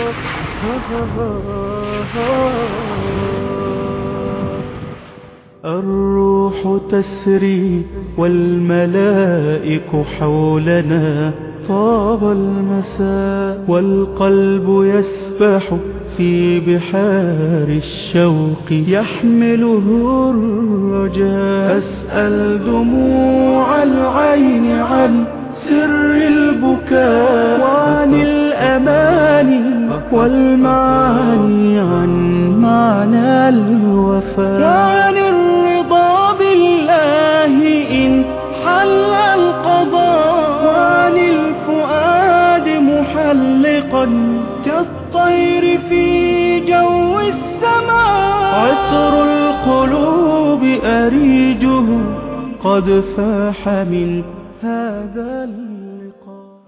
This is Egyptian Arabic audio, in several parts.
الروح تسري والملائك حولنا طاب المساء والقلب يسبح في بحار الشوق يحمله الرجاء أسأل دموع العين عن سر البكاء وعن الأماني والمعاني عن معنى الوفاء وعن الرضا بالله إن حل القضاء وعن الفؤاد محلقا كالطير في جو السماء عطر القلوب أريجه قد فاح من هذا اللقاء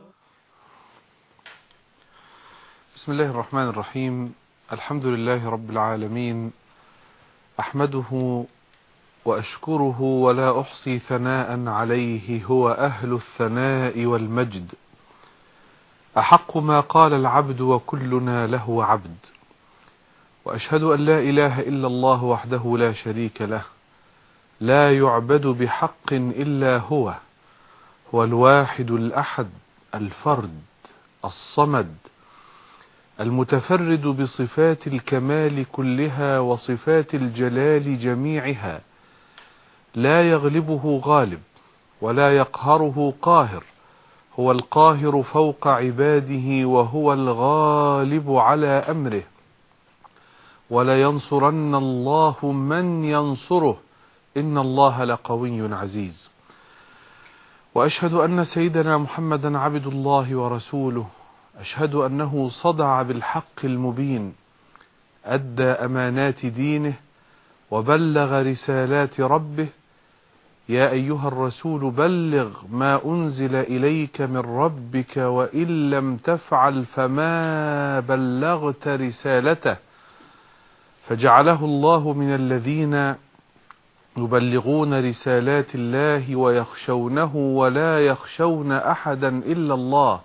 بسم الله الرحمن الرحيم الحمد لله رب العالمين أحمده وأشكره ولا أحصي ثناء عليه هو أهل الثناء والمجد أحق ما قال العبد وكلنا له عبد وأشهد أن لا إله إلا الله وحده لا شريك له لا يعبد بحق إلا هو هو الواحد الأحد الفرد الصمد المتفرد بصفات الكمال كلها وصفات الجلال جميعها لا يغلبه غالب ولا يقهره قاهر هو القاهر فوق عباده وهو الغالب على أمره ولينصرن الله من ينصره إن الله لقوي عزيز وأشهد أن سيدنا محمدا عبد الله ورسوله أشهد أنه صدع بالحق المبين أدى أمانات دينه وبلغ رسالات ربه يا أيها الرسول بلغ ما أنزل إليك من ربك وإن لم تفعل فما بلغت رسالته فجعله الله من الذين يبلغون رسالات الله ويخشونه ولا يخشون أحدا إلا الله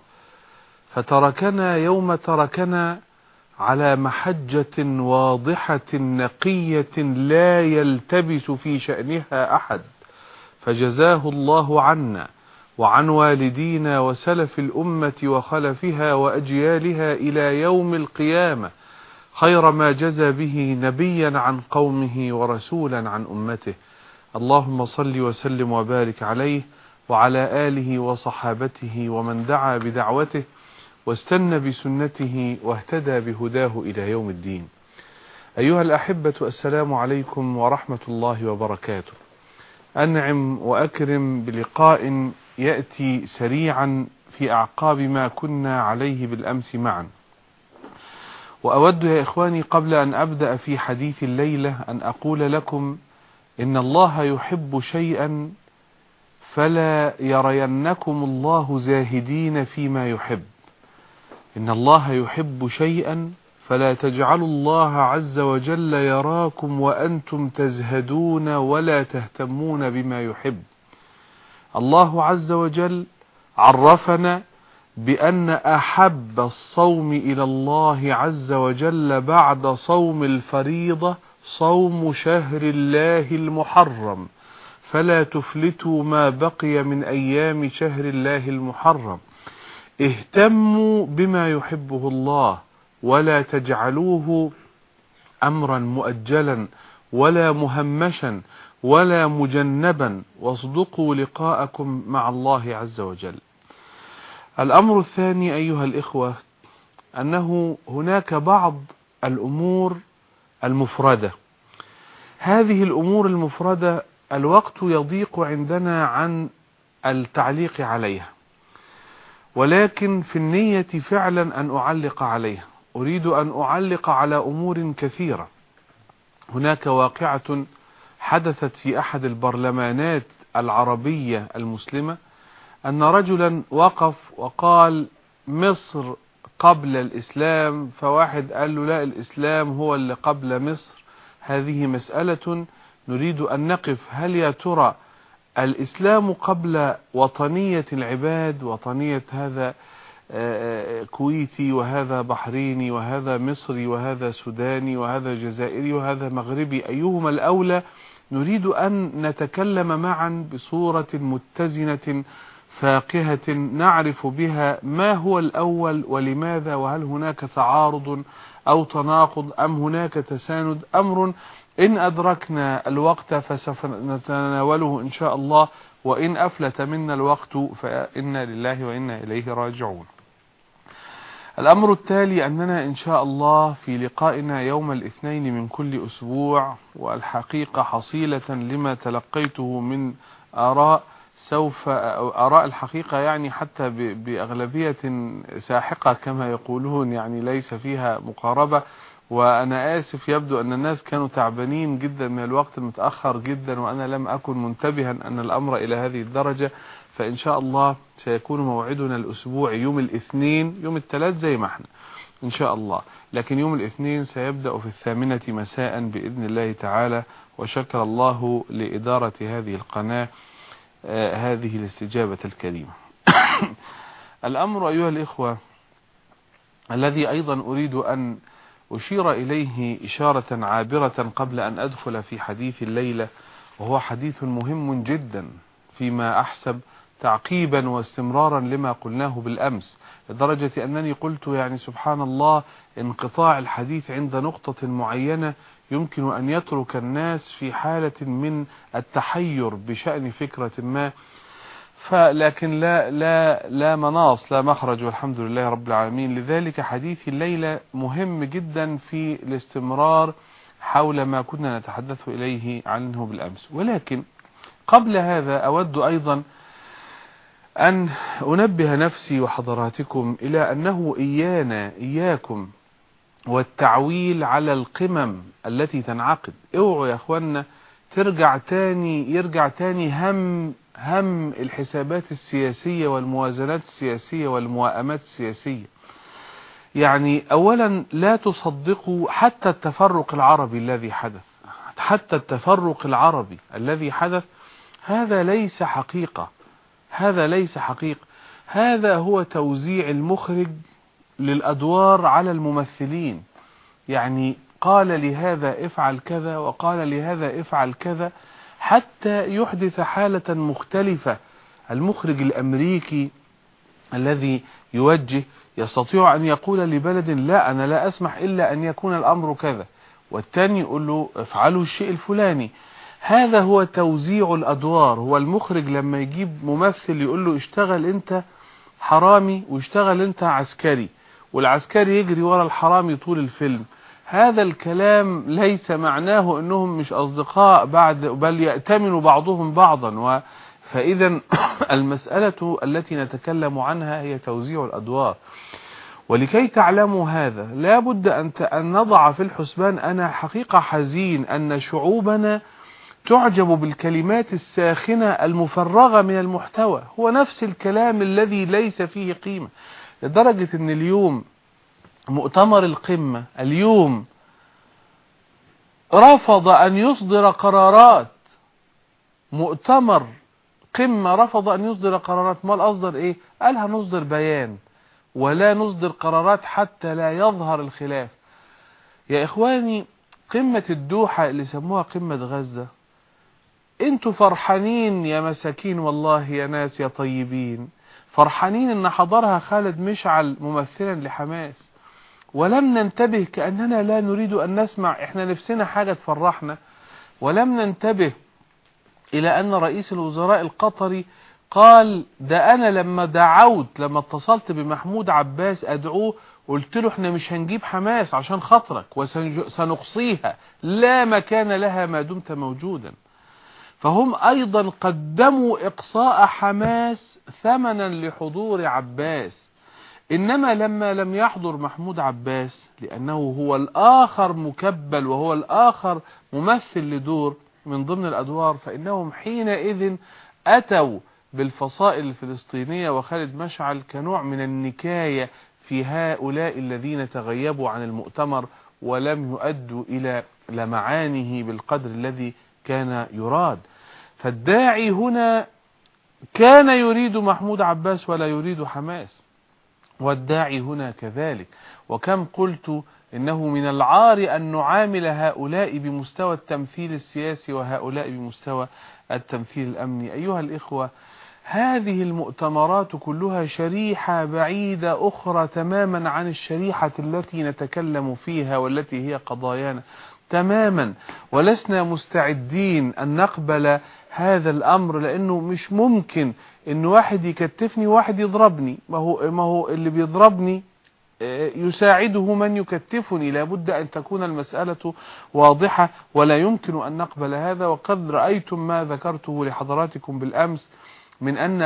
فتركنا يوم تركنا على محجة واضحة نقية لا يلتبس في شأنها أحد فجزاه الله عنا وعن والدينا وسلف الأمة وخلفها وأجيالها إلى يوم القيامة خير ما جزى به نبيا عن قومه ورسولا عن أمته اللهم صل وسلم وبارك عليه وعلى آله وصحابته ومن دعا بدعوته واستنى بسنته واهتدى بهداه إلى يوم الدين أيها الأحبة السلام عليكم ورحمة الله وبركاته أنعم وأكرم بلقاء يأتي سريعا في أعقاب ما كنا عليه بالأمس معا وأود يا إخواني قبل أن أبدأ في حديث الليلة أن أقول لكم إن الله يحب شيئا فلا يرينكم الله زاهدين فيما يحب إن الله يحب شيئا فلا تجعلوا الله عز وجل يراكم وأنتم تزهدون ولا تهتمون بما يحب الله عز وجل عرفنا بأن أحب الصوم إلى الله عز وجل بعد صوم الفريضة صوم شهر الله المحرم فلا تفلتوا ما بقي من أيام شهر الله المحرم اهتموا بما يحبه الله ولا تجعلوه أمرا مؤجلا ولا مهمشا ولا مجنبا واصدقوا لقاءكم مع الله عز وجل الأمر الثاني أيها الإخوة أنه هناك بعض الأمور المفردة هذه الأمور المفردة الوقت يضيق عندنا عن التعليق عليها ولكن في النية فعلا أن أعلق عليها أريد أن أعلق على أمور كثيرة هناك واقعة حدثت في أحد البرلمانات العربية المسلمة أن رجلا وقف وقال مصر قبل الإسلام فواحد قال له لا الإسلام هو اللي قبل مصر هذه مسألة نريد أن نقف هل يا ترى الإسلام قبل وطنية العباد وطنية هذا كويتي وهذا بحريني وهذا مصري وهذا سوداني وهذا جزائري وهذا مغربي أيهما الأولى نريد أن نتكلم معا بصورة متزنة فاقهة نعرف بها ما هو الأول ولماذا وهل هناك تعارض أو تناقض أم هناك تساند أمر إن أدركنا الوقت فسوف نتناوله إن شاء الله وإن أفلت منا الوقت فإنا لله وإنا إليه راجعون الأمر التالي أننا إن شاء الله في لقائنا يوم الاثنين من كل أسبوع والحقيقة حصيلة لما تلقيته من آراء سوف أراء الحقيقة يعني حتى بأغلبية ساحقة كما يقولون يعني ليس فيها مقاربة وأنا آسف يبدو أن الناس كانوا تعبانين جدا من الوقت المتأخر جدا وأنا لم أكن منتبها أن الأمر إلى هذه الدرجة فإن شاء الله سيكون موعدنا الأسبوع يوم الاثنين يوم الثلاث زي ما احنا إن شاء الله لكن يوم الاثنين سيبدأ في الثامنة مساء بإذن الله تعالى وشكر الله لإدارة هذه القناة آه هذه الاستجابة الكريمة الأمر أيها الإخوة الذي أيضا أريد أن أشير إليه إشارة عابرة قبل أن أدخل في حديث الليلة وهو حديث مهم جدا فيما أحسب تعقيبا واستمرارا لما قلناه بالأمس لدرجة أنني قلت يعني سبحان الله انقطاع الحديث عند نقطة معينة يمكن أن يترك الناس في حالة من التحير بشأن فكرة ما فلكن لا لا لا مناص لا مخرج والحمد لله رب العالمين لذلك حديث الليلة مهم جدا في الاستمرار حول ما كنا نتحدث إليه عنه بالأمس ولكن قبل هذا أود أيضا أن أنبه نفسي وحضراتكم إلى أنه إيانا إياكم والتعويل على القمم التي تنعقد اوعوا يا أخوانا ترجع تاني يرجع تاني هم هم الحسابات السياسية والموازنات السياسية والمواءمات السياسية يعني أولا لا تصدقوا حتى التفرق العربي الذي حدث حتى التفرق العربي الذي حدث هذا ليس حقيقة هذا ليس حقيقة هذا هو توزيع المخرج للأدوار على الممثلين يعني قال لهذا افعل كذا وقال لهذا افعل كذا حتى يحدث حالة مختلفة المخرج الأمريكي الذي يوجه يستطيع أن يقول لبلد لا أنا لا أسمح إلا أن يكون الأمر كذا والتاني يقول له افعلوا الشيء الفلاني هذا هو توزيع الأدوار هو المخرج لما يجيب ممثل يقول له اشتغل انت حرامي واشتغل انت عسكري والعسكري يجري ورا الحرامي طول الفيلم هذا الكلام ليس معناه انهم مش اصدقاء بعد بل يأتمن بعضهم بعضا و فاذا المسألة التي نتكلم عنها هي توزيع الادوار ولكي تعلموا هذا لا بد أن أن نضع في الحسبان أنا حقيقة حزين أن شعوبنا تعجب بالكلمات الساخنة المفرغة من المحتوى هو نفس الكلام الذي ليس فيه قيمة لدرجة أن اليوم مؤتمر القمة اليوم رفض أن يصدر قرارات مؤتمر قمة رفض أن يصدر قرارات ما الأصدر إيه قال هنصدر بيان ولا نصدر قرارات حتى لا يظهر الخلاف يا إخواني قمة الدوحة اللي سموها قمة غزة انتوا فرحانين يا مساكين والله يا ناس يا طيبين فرحانين ان حضرها خالد مشعل ممثلا لحماس ولم ننتبه كأننا لا نريد أن نسمع احنا نفسنا حاجة تفرحنا ولم ننتبه إلى أن رئيس الوزراء القطري قال ده أنا لما دعوت لما اتصلت بمحمود عباس أدعوه قلت له احنا مش هنجيب حماس عشان خاطرك وسنقصيها لا مكان لها ما دمت موجودا فهم أيضا قدموا إقصاء حماس ثمنا لحضور عباس إنما لما لم يحضر محمود عباس لأنه هو الآخر مكبل وهو الآخر ممثل لدور من ضمن الأدوار فإنهم حينئذ أتوا بالفصائل الفلسطينية وخالد مشعل كنوع من النكاية في هؤلاء الذين تغيبوا عن المؤتمر ولم يؤدوا إلى لمعانه بالقدر الذي كان يراد فالداعي هنا كان يريد محمود عباس ولا يريد حماس والداعي هنا كذلك وكم قلت إنه من العار أن نعامل هؤلاء بمستوى التمثيل السياسي وهؤلاء بمستوى التمثيل الأمني أيها الإخوة هذه المؤتمرات كلها شريحة بعيدة أخرى تماما عن الشريحة التي نتكلم فيها والتي هي قضايانا تماما ولسنا مستعدين أن نقبل هذا الأمر لأنه مش ممكن أن واحد يكتفني وواحد يضربني ما هو, ما هو اللي بيضربني يساعده من يكتفني لابد أن تكون المسألة واضحة ولا يمكن أن نقبل هذا وقد رأيتم ما ذكرته لحضراتكم بالأمس من أن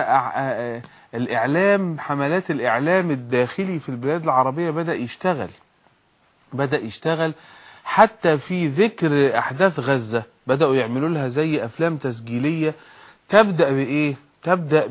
الإعلام حملات الإعلام الداخلي في البلاد العربية بدأ يشتغل بدأ يشتغل حتى في ذكر أحداث غزة بدأوا يعملوا لها زي أفلام تسجيلية تبدأ بإيه تبدأ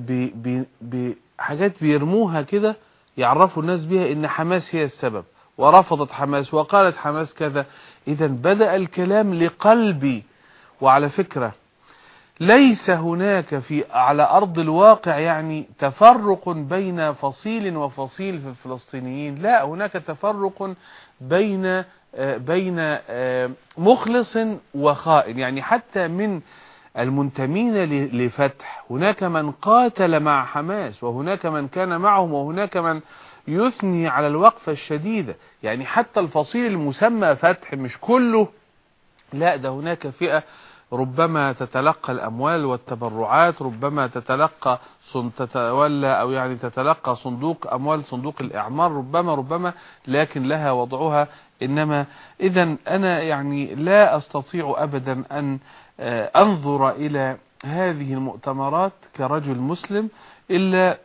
بحاجات بيرموها كده يعرفوا الناس بها ان حماس هي السبب ورفضت حماس وقالت حماس كذا اذا بدأ الكلام لقلبي وعلى فكرة ليس هناك في على أرض الواقع يعني تفرق بين فصيل وفصيل في الفلسطينيين لا هناك تفرق بين بين مخلص وخائن يعني حتى من المنتمين لفتح هناك من قاتل مع حماس وهناك من كان معهم وهناك من يثني على الوقفة الشديدة يعني حتى الفصيل المسمى فتح مش كله لا ده هناك فئة ربما تتلقى الأموال والتبرعات ربما تتلقى تتولى أو يعني تتلقى صندوق أموال صندوق الإعمار ربما ربما لكن لها وضعها إنما إذا أنا يعني لا أستطيع أبدا أن أنظر إلى هذه المؤتمرات كرجل مسلم إلا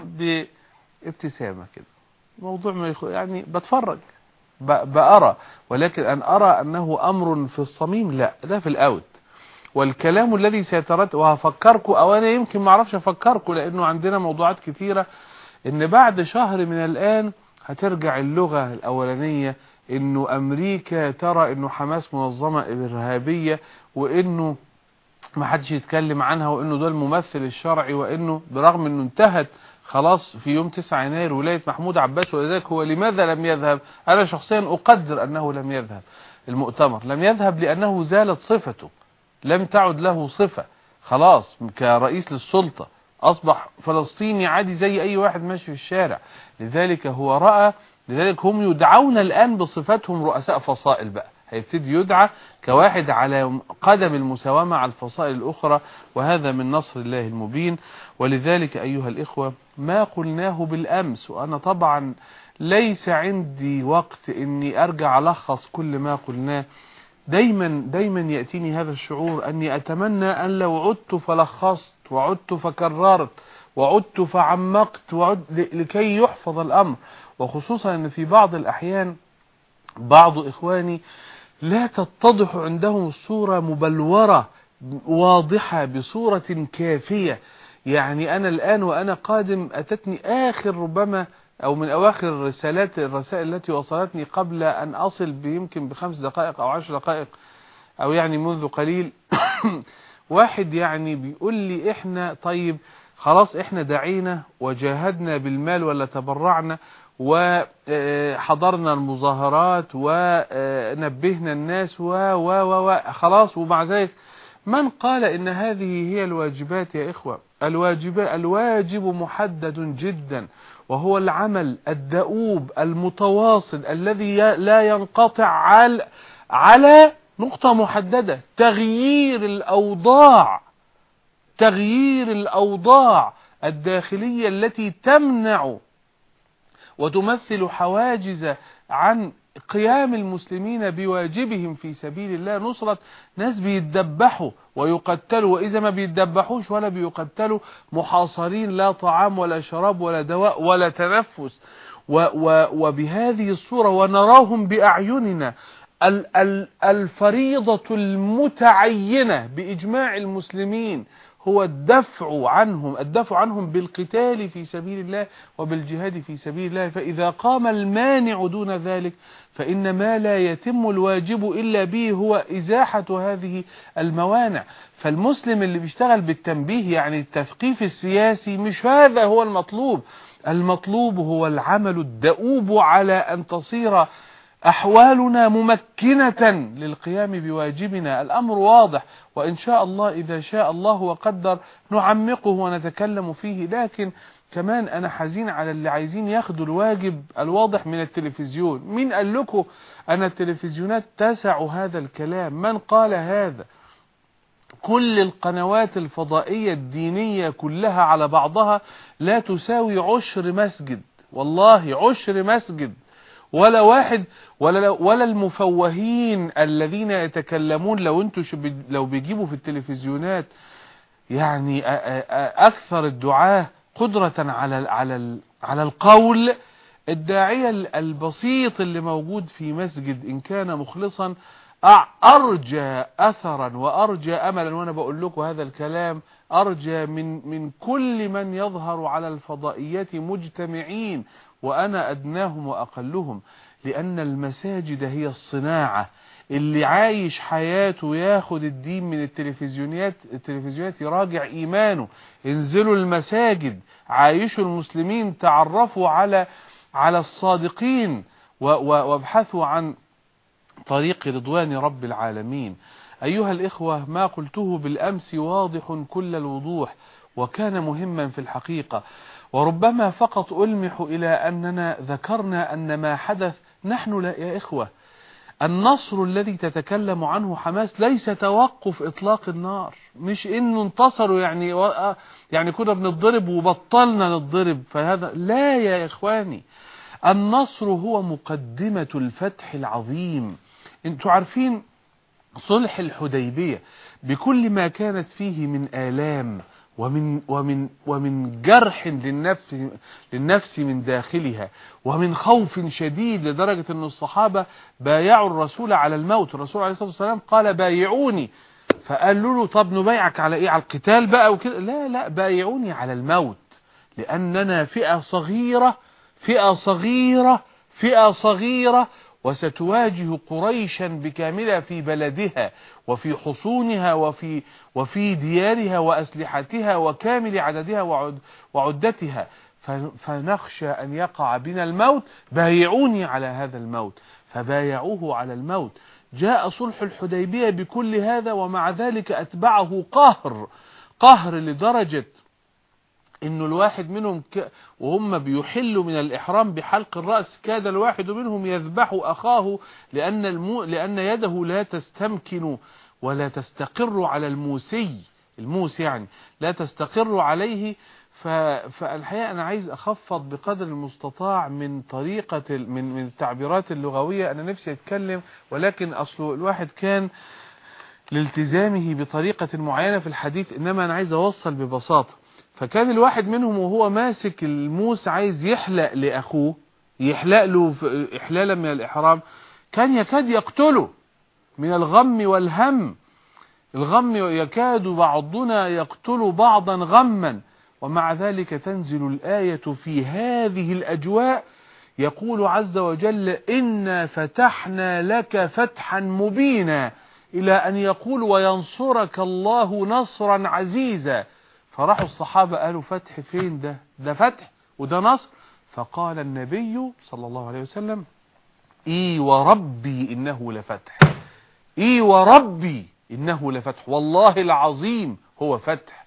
بابتسامة كده موضوع ما يخ... يعني بتفرج ب... بأرى ولكن أن أرى أنه أمر في الصميم لا ده في الأوت والكلام الذي سيترد وهفكركم أو أنا يمكن ما اعرفش أفكركم لأنه عندنا موضوعات كثيرة إن بعد شهر من الآن هترجع اللغة الأولانية إنه أمريكا ترى إنه حماس منظمة إرهابية وإنه ما حدش يتكلم عنها وإنه ده الممثل الشرعي وإنه برغم إنه انتهت خلاص في يوم 9 يناير ولاية محمود عباس ولذلك هو لماذا لم يذهب أنا شخصيا أقدر أنه لم يذهب المؤتمر لم يذهب لأنه زالت صفته لم تعد له صفة خلاص كرئيس للسلطة أصبح فلسطيني عادي زي أي واحد ماشي في الشارع لذلك هو رأى لذلك هم يدعون الآن بصفتهم رؤساء فصائل بقى هيبتدي يدعى كواحد على قدم المساواة مع الفصائل الأخرى وهذا من نصر الله المبين ولذلك أيها الإخوة ما قلناه بالأمس وأنا طبعا ليس عندي وقت أني أرجع ألخص كل ما قلناه دايما دايما يأتيني هذا الشعور أني أتمنى أن لو عدت فلخصت وعدت فكررت وعدت فعمقت وعد لكي يحفظ الأمر وخصوصا أن في بعض الأحيان بعض إخواني لا تتضح عندهم الصورة مبلورة واضحة بصورة كافية يعني أنا الآن وأنا قادم أتتني آخر ربما أو من أواخر الرسالات الرسائل التي وصلتني قبل أن أصل بيمكن بخمس دقائق أو عشر دقائق أو يعني منذ قليل واحد يعني بيقول لي إحنا طيب خلاص إحنا دعينا وجاهدنا بالمال ولا تبرعنا وحضرنا المظاهرات ونبهنا الناس و و و خلاص ومع ذلك من قال ان هذه هي الواجبات يا إخوة الواجب, الواجب محدد جدا وهو العمل الدؤوب المتواصل الذي لا ينقطع على, على نقطة محددة تغيير الأوضاع تغيير الأوضاع الداخلية التي تمنع وتمثل حواجز عن قيام المسلمين بواجبهم في سبيل الله نصرة ناس بيتدبحوا ويقتلوا وإذا ما بيتدبحوش ولا بيقتلوا محاصرين لا طعام ولا شراب ولا دواء ولا تنفس و و وبهذه الصورة ونراهم بأعيننا الفريضة المتعينة بإجماع المسلمين هو الدفع عنهم الدفع عنهم بالقتال في سبيل الله وبالجهاد في سبيل الله فإذا قام المانع دون ذلك فإن ما لا يتم الواجب إلا به هو إزاحة هذه الموانع فالمسلم اللي بيشتغل بالتنبيه يعني التثقيف السياسي مش هذا هو المطلوب المطلوب هو العمل الدؤوب على أن تصير أحوالنا ممكنة للقيام بواجبنا الأمر واضح وإن شاء الله إذا شاء الله وقدر نعمقه ونتكلم فيه لكن كمان أنا حزين على اللي عايزين ياخدوا الواجب الواضح من التلفزيون مين قال لكم أن التلفزيونات تسع هذا الكلام من قال هذا كل القنوات الفضائية الدينية كلها على بعضها لا تساوي عشر مسجد والله عشر مسجد ولا واحد ولا ولا المفوهين الذين يتكلمون لو انتوا لو بيجيبوا في التلفزيونات يعني اكثر الدعاه قدرة على على على القول الداعية البسيط اللي موجود في مسجد ان كان مخلصا ارجى اثرا وارجى املا وانا بقول لكم هذا الكلام ارجى من من كل من يظهر على الفضائيات مجتمعين وانا ادناهم واقلهم لان المساجد هي الصناعة اللي عايش حياته ياخد الدين من التلفزيونات التلفزيونات يراجع ايمانه انزلوا المساجد عايشوا المسلمين تعرفوا على على الصادقين وابحثوا عن طريق رضوان رب العالمين أيها الإخوة ما قلته بالأمس واضح كل الوضوح وكان مهما في الحقيقة وربما فقط ألمح إلى أننا ذكرنا أن ما حدث نحن لا يا إخوة النصر الذي تتكلم عنه حماس ليس توقف إطلاق النار مش إنه انتصروا يعني يعني كنا بنضرب وبطلنا نضرب فهذا لا يا إخواني النصر هو مقدمة الفتح العظيم انتوا عارفين صلح الحديبية بكل ما كانت فيه من آلام ومن ومن ومن جرح للنفس للنفس من داخلها ومن خوف شديد لدرجة ان الصحابة بايعوا الرسول على الموت الرسول عليه الصلاة والسلام قال بايعوني فقالوا له طب نبايعك على ايه على القتال بقى وكده لا لا بايعوني على الموت لاننا فئة صغيرة فئة صغيرة فئة صغيرة وستواجه قريشا بكاملها في بلدها وفي حصونها وفي وفي ديارها وأسلحتها وكامل عددها وعد وعدتها فنخشى أن يقع بنا الموت بايعوني على هذا الموت فبايعوه على الموت جاء صلح الحديبية بكل هذا ومع ذلك أتبعه قهر قهر لدرجة انه الواحد منهم ك... وهم بيحلوا من الاحرام بحلق الرأس كاد الواحد منهم يذبح اخاه لان المو... لان يده لا تستمكن ولا تستقر على الموسي الموس يعني لا تستقر عليه ف... فالحقيقة انا عايز اخفض بقدر المستطاع من طريقة من من التعبيرات اللغوية انا نفسي اتكلم ولكن اصله الواحد كان لالتزامه بطريقة معينة في الحديث انما انا عايز اوصل ببساطة فكان الواحد منهم وهو ماسك الموس عايز يحلق لأخوه يحلق له إحلالا من الإحرام كان يكاد يقتله من الغم والهم الغم يكاد بعضنا يقتل بعضا غما ومع ذلك تنزل الآية في هذه الأجواء يقول عز وجل إنا فتحنا لك فتحا مبينا إلى أن يقول وينصرك الله نصرا عزيزا فراحوا الصحابة قالوا فتح فين ده ده فتح وده نصر فقال النبي صلى الله عليه وسلم اي وربي انه لفتح اي وربي انه لفتح والله العظيم هو فتح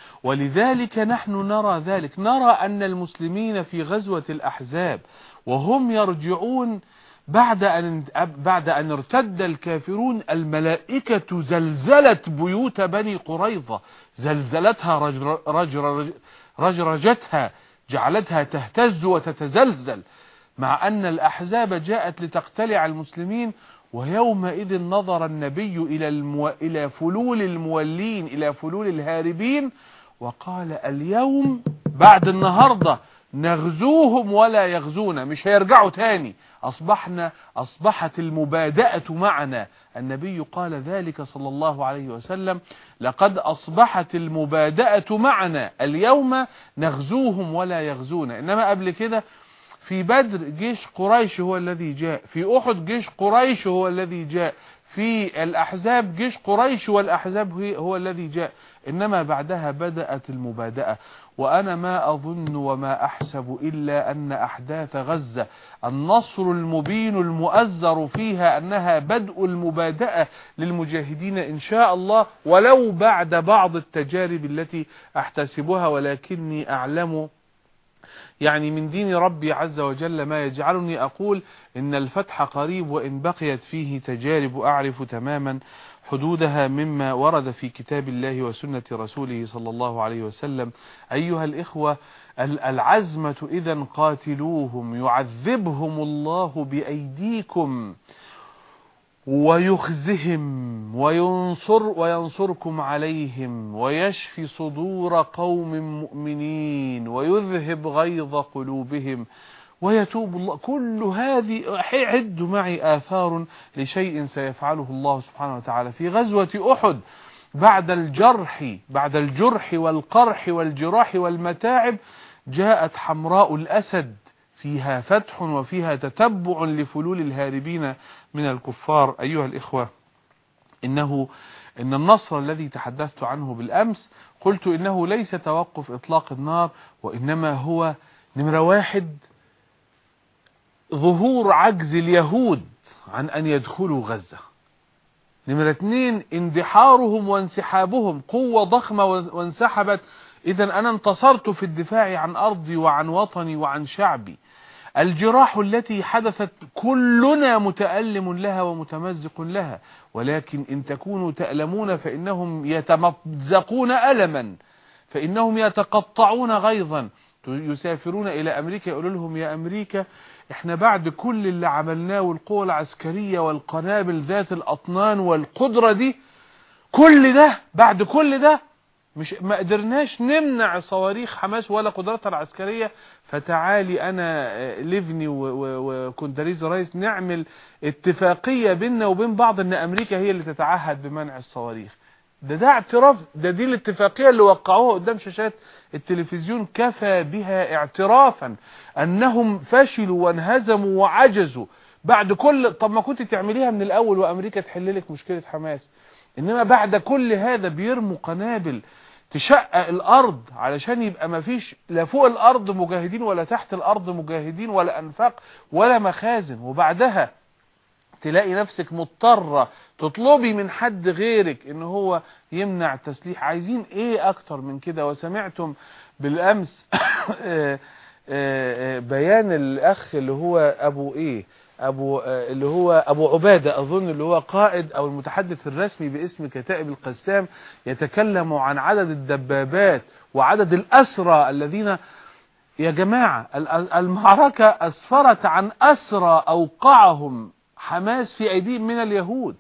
ولذلك نحن نرى ذلك نرى ان المسلمين في غزوة الاحزاب وهم يرجعون بعد أن, بعد أن ارتد الكافرون الملائكة زلزلت بيوت بني قريظة زلزلتها رجر رجر رجرجتها جعلتها تهتز وتتزلزل مع أن الأحزاب جاءت لتقتلع المسلمين ويومئذ نظر النبي إلى, المو... إلى فلول المولين إلى فلول الهاربين وقال اليوم بعد النهاردة نغزوهم ولا يغزونا مش هيرجعوا تاني أصبحنا أصبحت المبادئة معنا النبي قال ذلك صلى الله عليه وسلم لقد أصبحت المبادئة معنا اليوم نغزوهم ولا يغزونا إنما قبل كده في بدر جيش قريش هو الذي جاء في أحد جيش قريش هو الذي جاء في الأحزاب جيش قريش والأحزاب هو الذي جاء إنما بعدها بدأت المبادئة وأنا ما أظن وما أحسب إلا أن أحداث غزة النصر المبين المؤزر فيها أنها بدء المبادئة للمجاهدين إن شاء الله ولو بعد بعض التجارب التي أحتسبها ولكني أعلم يعني من دين ربي عز وجل ما يجعلني أقول إن الفتح قريب وإن بقيت فيه تجارب أعرف تماما حدودها مما ورد في كتاب الله وسنة رسوله صلى الله عليه وسلم أيها الإخوة العزمة إذا قاتلوهم يعذبهم الله بأيديكم ويخزهم وينصر وينصركم عليهم ويشفي صدور قوم مؤمنين ويذهب غيظ قلوبهم ويتوب الله كل هذه عد معي آثار لشيء سيفعله الله سبحانه وتعالى في غزوة أحد بعد الجرح بعد الجرح والقرح والجراح والمتاعب جاءت حمراء الأسد فيها فتح وفيها تتبع لفلول الهاربين من الكفار أيها الإخوة إنه إن النصر الذي تحدثت عنه بالأمس قلت إنه ليس توقف إطلاق النار وإنما هو نمرة واحد ظهور عجز اليهود عن أن يدخلوا غزة نمرة اثنين اندحارهم وانسحابهم قوة ضخمة وانسحبت إذا أنا انتصرت في الدفاع عن أرضي وعن وطني وعن شعبي الجراح التي حدثت كلنا متألم لها ومتمزق لها ولكن إن تكونوا تألمون فإنهم يتمزقون ألما فإنهم يتقطعون غيظا يسافرون إلى أمريكا يقولوا لهم يا أمريكا احنا بعد كل اللي عملناه والقوة العسكرية والقنابل ذات الأطنان والقدرة دي كل ده بعد كل ده مش ما قدرناش نمنع صواريخ حماس ولا قدراتها العسكرية فتعالي انا ليفني وكوندريز رايس نعمل اتفاقية بيننا وبين بعض ان امريكا هي اللي تتعهد بمنع الصواريخ ده ده اعتراف ده دي الاتفاقية اللي وقعوها قدام شاشات التلفزيون كفى بها اعترافا انهم فشلوا وانهزموا وعجزوا بعد كل طب ما كنت تعمليها من الاول وامريكا تحل لك مشكلة حماس انما بعد كل هذا بيرموا قنابل تشقق الارض علشان يبقى ما فيش لا فوق الارض مجاهدين ولا تحت الارض مجاهدين ولا انفاق ولا مخازن وبعدها تلاقي نفسك مضطرة تطلبي من حد غيرك ان هو يمنع التسليح عايزين ايه اكتر من كده وسمعتم بالامس بيان الاخ اللي هو ابو ايه ابو اللي هو ابو عبادة اظن اللي هو قائد او المتحدث الرسمي باسم كتائب القسام يتكلم عن عدد الدبابات وعدد الاسرى الذين يا جماعة المعركة اسفرت عن اسرى اوقعهم حماس في ايديهم من اليهود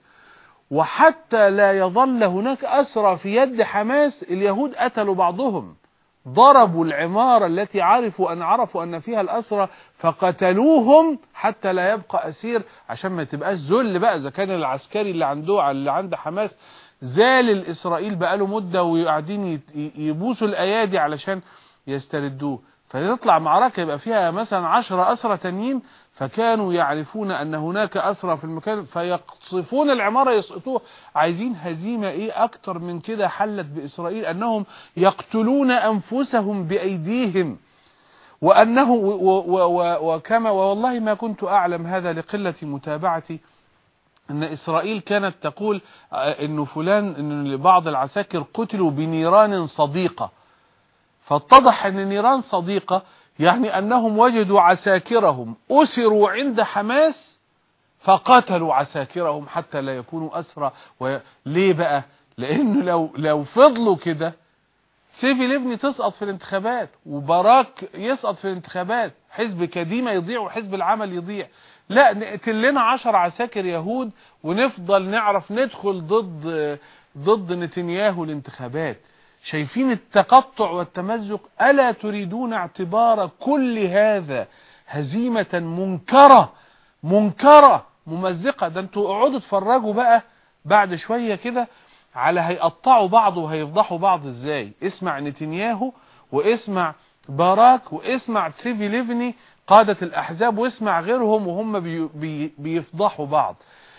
وحتى لا يظل هناك اسرى في يد حماس اليهود قتلوا بعضهم ضربوا العمارة التي عرفوا أن عرفوا أن فيها الأسرى فقتلوهم حتى لا يبقى أسير عشان ما تبقاش ذل بقى إذا كان العسكري اللي عنده اللي عند حماس زال الإسرائيل بقاله مدة وقاعدين يبوسوا الأيادي علشان يستردوه فيطلع معركة يبقى فيها مثلا عشرة أسرى تانيين فكانوا يعرفون أن هناك أسرى في المكان فيقصفون العمارة يسقطوها عايزين هزيمة إيه أكتر من كده حلت بإسرائيل أنهم يقتلون أنفسهم بأيديهم وأنه وكما والله ما كنت أعلم هذا لقلة متابعتي أن إسرائيل كانت تقول أن فلان أن بعض العساكر قتلوا بنيران صديقة فاتضح أن نيران صديقة يعني أنهم وجدوا عساكرهم أسروا عند حماس فقتلوا عساكرهم حتى لا يكونوا أسرى و... ليه بقى لأنه لو, لو فضلوا كده سيفي ليفني تسقط في الانتخابات وبراك يسقط في الانتخابات حزب كديمة يضيع وحزب العمل يضيع لا نقتل لنا عشر عساكر يهود ونفضل نعرف ندخل ضد ضد نتنياهو الانتخابات شايفين التقطع والتمزق ألا تريدون اعتبار كل هذا هزيمة منكرة منكرة ممزقة ده انتوا اقعدوا اتفرجوا بقى بعد شوية كده على هيقطعوا بعض وهيفضحوا بعض ازاي اسمع نتنياهو واسمع باراك واسمع تسيفي ليفني قادة الاحزاب واسمع غيرهم وهم بي بي بيفضحوا بعض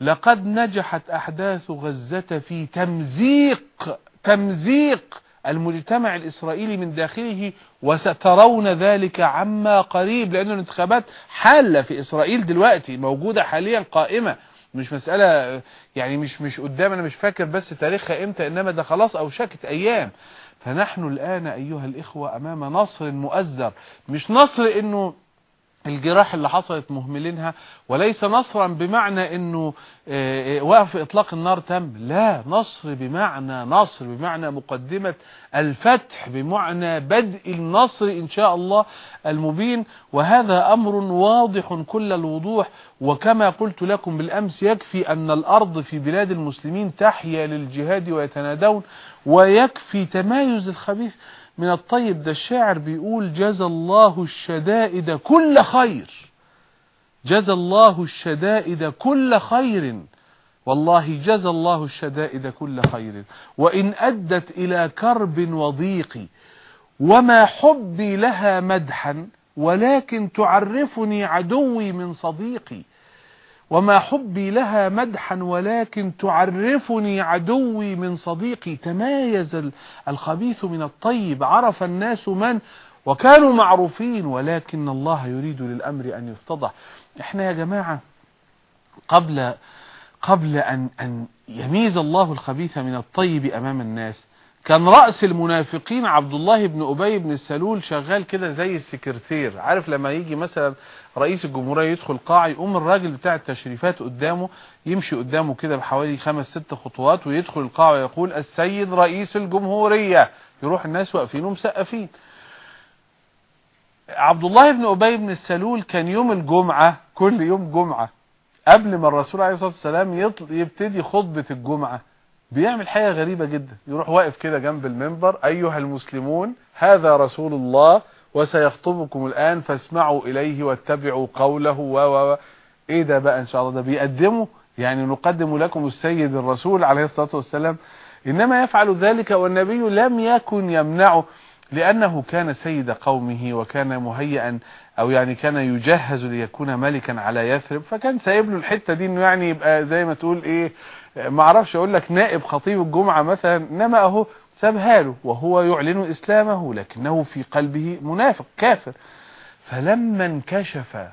لقد نجحت أحداث غزة في تمزيق تمزيق المجتمع الإسرائيلي من داخله وسترون ذلك عما قريب لأن الانتخابات حالة في إسرائيل دلوقتي موجودة حاليا قائمة مش مسألة يعني مش مش قدام أنا مش فاكر بس تاريخها إمتى إنما ده خلاص أوشكت أيام فنحن الآن أيها الإخوة أمام نصر مؤزر مش نصر إنه الجراح اللي حصلت مهملينها وليس نصرا بمعنى انه وقف اطلاق النار تم لا نصر بمعنى نصر بمعنى مقدمة الفتح بمعنى بدء النصر ان شاء الله المبين وهذا امر واضح كل الوضوح وكما قلت لكم بالامس يكفي ان الارض في بلاد المسلمين تحيا للجهاد ويتنادون ويكفي تمايز الخبيث من الطيب ده الشاعر بيقول جزى الله الشدائد كل خير جزى الله الشدائد كل خير والله جزى الله الشدائد كل خير وإن أدت إلى كرب وضيق وما حبي لها مدحا ولكن تعرفني عدوي من صديقي وما حبي لها مدحا ولكن تعرفني عدوي من صديقي تمايز الخبيث من الطيب عرف الناس من وكانوا معروفين ولكن الله يريد للأمر أن يفتضح احنا يا جماعة قبل قبل أن, أن يميز الله الخبيث من الطيب أمام الناس كان رأس المنافقين عبد الله بن أبي بن السلول شغال كده زي السكرتير عارف لما يجي مثلا رئيس الجمهورية يدخل قاعة يقوم الراجل بتاع التشريفات قدامه يمشي قدامه كده بحوالي خمس ست خطوات ويدخل القاعة ويقول السيد رئيس الجمهورية يروح الناس واقفين ومسقفين عبد الله بن أبي بن السلول كان يوم الجمعة كل يوم جمعة قبل ما الرسول عليه الصلاة والسلام يبتدي خطبة الجمعة بيعمل حاجة غريبة جدا يروح واقف كده جنب المنبر أيها المسلمون هذا رسول الله وسيخطبكم الآن فاسمعوا إليه واتبعوا قوله و و إيه ده بقى إن شاء الله ده بيقدمه يعني نقدم لكم السيد الرسول عليه الصلاة والسلام إنما يفعل ذلك والنبي لم يكن يمنعه لأنه كان سيد قومه وكان مهيئا أو يعني كان يجهز ليكون ملكا على يثرب فكان سايب له الحتة دي إنه يعني يبقى زي ما تقول إيه ما اعرفش اقول لك نائب خطيب الجمعة مثلا انما اهو سابها له وهو يعلن اسلامه لكنه في قلبه منافق كافر فلما انكشف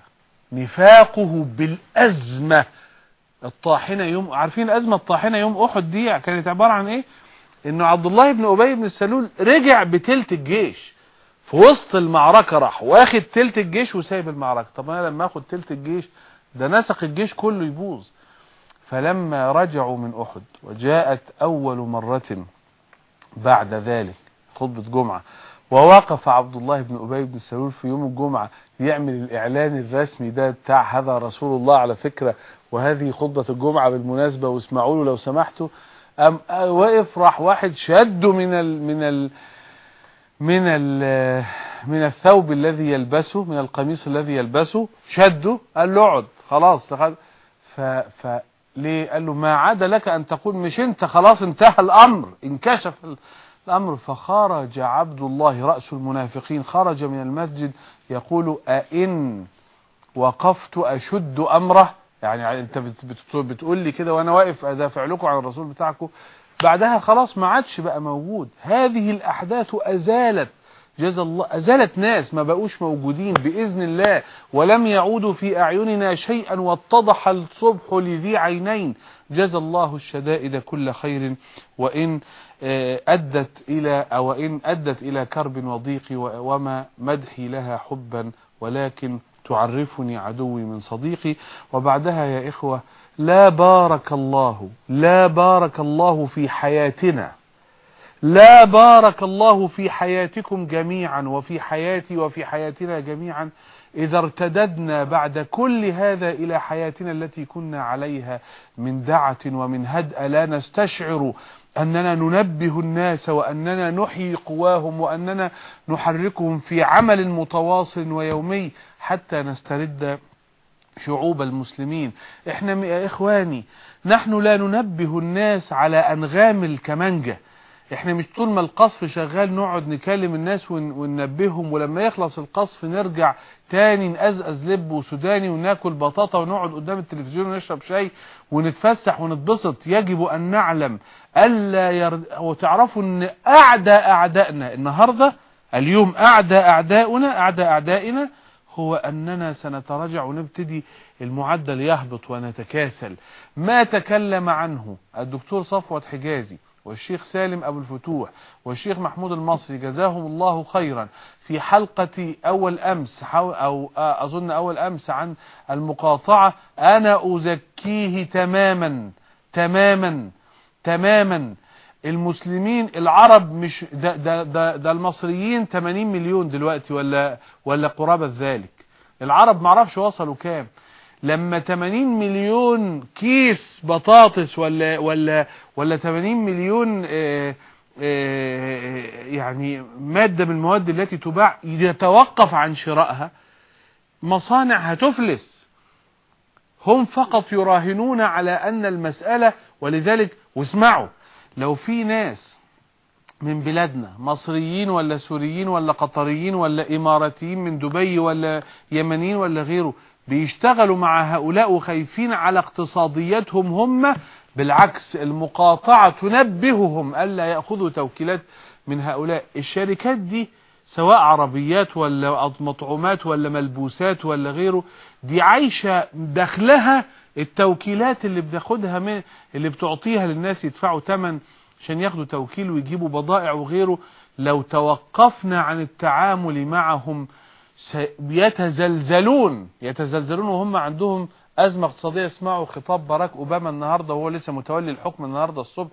نفاقه بالازمة الطاحنة يوم عارفين الازمة الطاحنة يوم احد دي كانت عبارة عن ايه انه عبد الله بن ابي بن السلول رجع بتلت الجيش في وسط المعركة راح واخد تلت الجيش وسايب المعركة طب انا لما اخد تلت الجيش ده نسق الجيش كله يبوظ فلما رجعوا من أحد وجاءت أول مرة بعد ذلك خطبة جمعة ووقف عبد الله بن أبي بن سلول في يوم الجمعة يعمل الإعلان الرسمي ده بتاع هذا رسول الله على فكرة وهذه خطبة الجمعة بالمناسبة واسمعوا له لو سمحتوا أم وقف راح واحد شده من ال من ال من ال من الثوب الذي يلبسه من القميص الذي يلبسه شده قال له اقعد خلاص ف ف ليه قال له ما عاد لك أن تقول مش انت خلاص انتهى الأمر انكشف الأمر فخرج عبد الله رأس المنافقين خرج من المسجد يقول أئن وقفت أشد أمره يعني انت بتقول لي كده وانا واقف ادافع لكم عن الرسول بتاعكم بعدها خلاص ما عادش بقى موجود هذه الأحداث أزالت جزا الله أزالت ناس ما بقوش موجودين بإذن الله ولم يعودوا في أعيننا شيئا واتضح الصبح لذي عينين جزا الله الشدائد كل خير وإن أدت إلى أو إن أدت إلى كرب وضيق وما مدحي لها حبا ولكن تعرفني عدوي من صديقي وبعدها يا إخوة لا بارك الله لا بارك الله في حياتنا لا بارك الله في حياتكم جميعا وفي حياتي وفي حياتنا جميعا إذا ارتددنا بعد كل هذا إلى حياتنا التي كنا عليها من دعة ومن هدأ لا نستشعر أننا ننبه الناس وأننا نحيي قواهم وأننا نحركهم في عمل متواصل ويومي حتى نسترد شعوب المسلمين احنا يا إخواني نحن لا ننبه الناس على أنغام الكمانجة احنا مش طول ما القصف شغال نقعد نكلم الناس ون- وننبههم ولما يخلص القصف نرجع تاني نقزقز لب وسوداني وناكل بطاطا ونقعد قدام التلفزيون ونشرب شاي ونتفسح ونتبسط يجب ان نعلم الا يرد... وتعرفوا ان اعدى اعدائنا النهارده اليوم اعدى اعدائنا اعدى اعدائنا هو اننا سنتراجع ونبتدي المعدل يهبط ونتكاسل ما تكلم عنه الدكتور صفوت حجازي والشيخ سالم أبو الفتوح والشيخ محمود المصري جزاهم الله خيرا في حلقة أول أمس حو- أو آه، أظن أول أمس عن المقاطعة أنا أزكيه تماما تماما تماما المسلمين العرب مش ده, ده, ده, ده المصريين 80 مليون دلوقتي ولا ولا قرابة ذلك العرب معرفش وصلوا كام لما 80 مليون كيس بطاطس ولا ولا ولا 80 مليون آه، آه، يعني مادة من المواد التي تباع يتوقف عن شرائها مصانع هتفلس هم فقط يراهنون على أن المسألة ولذلك واسمعوا لو في ناس من بلادنا مصريين ولا سوريين ولا قطريين ولا إماراتيين من دبي ولا يمنيين ولا غيره بيشتغلوا مع هؤلاء وخايفين على اقتصادياتهم هم بالعكس المقاطعة تنبههم ألا يأخذوا توكيلات من هؤلاء الشركات دي سواء عربيات ولا مطعومات ولا ملبوسات ولا غيره دي عايشة دخلها التوكيلات اللي بتاخدها من اللي بتعطيها للناس يدفعوا ثمن عشان ياخدوا توكيل ويجيبوا بضائع وغيره لو توقفنا عن التعامل معهم س- يتزلزلون يتزلزلون وهم عندهم أزمة اقتصادية اسمعوا خطاب باراك أوباما النهاردة وهو لسه متولي الحكم النهاردة الصبح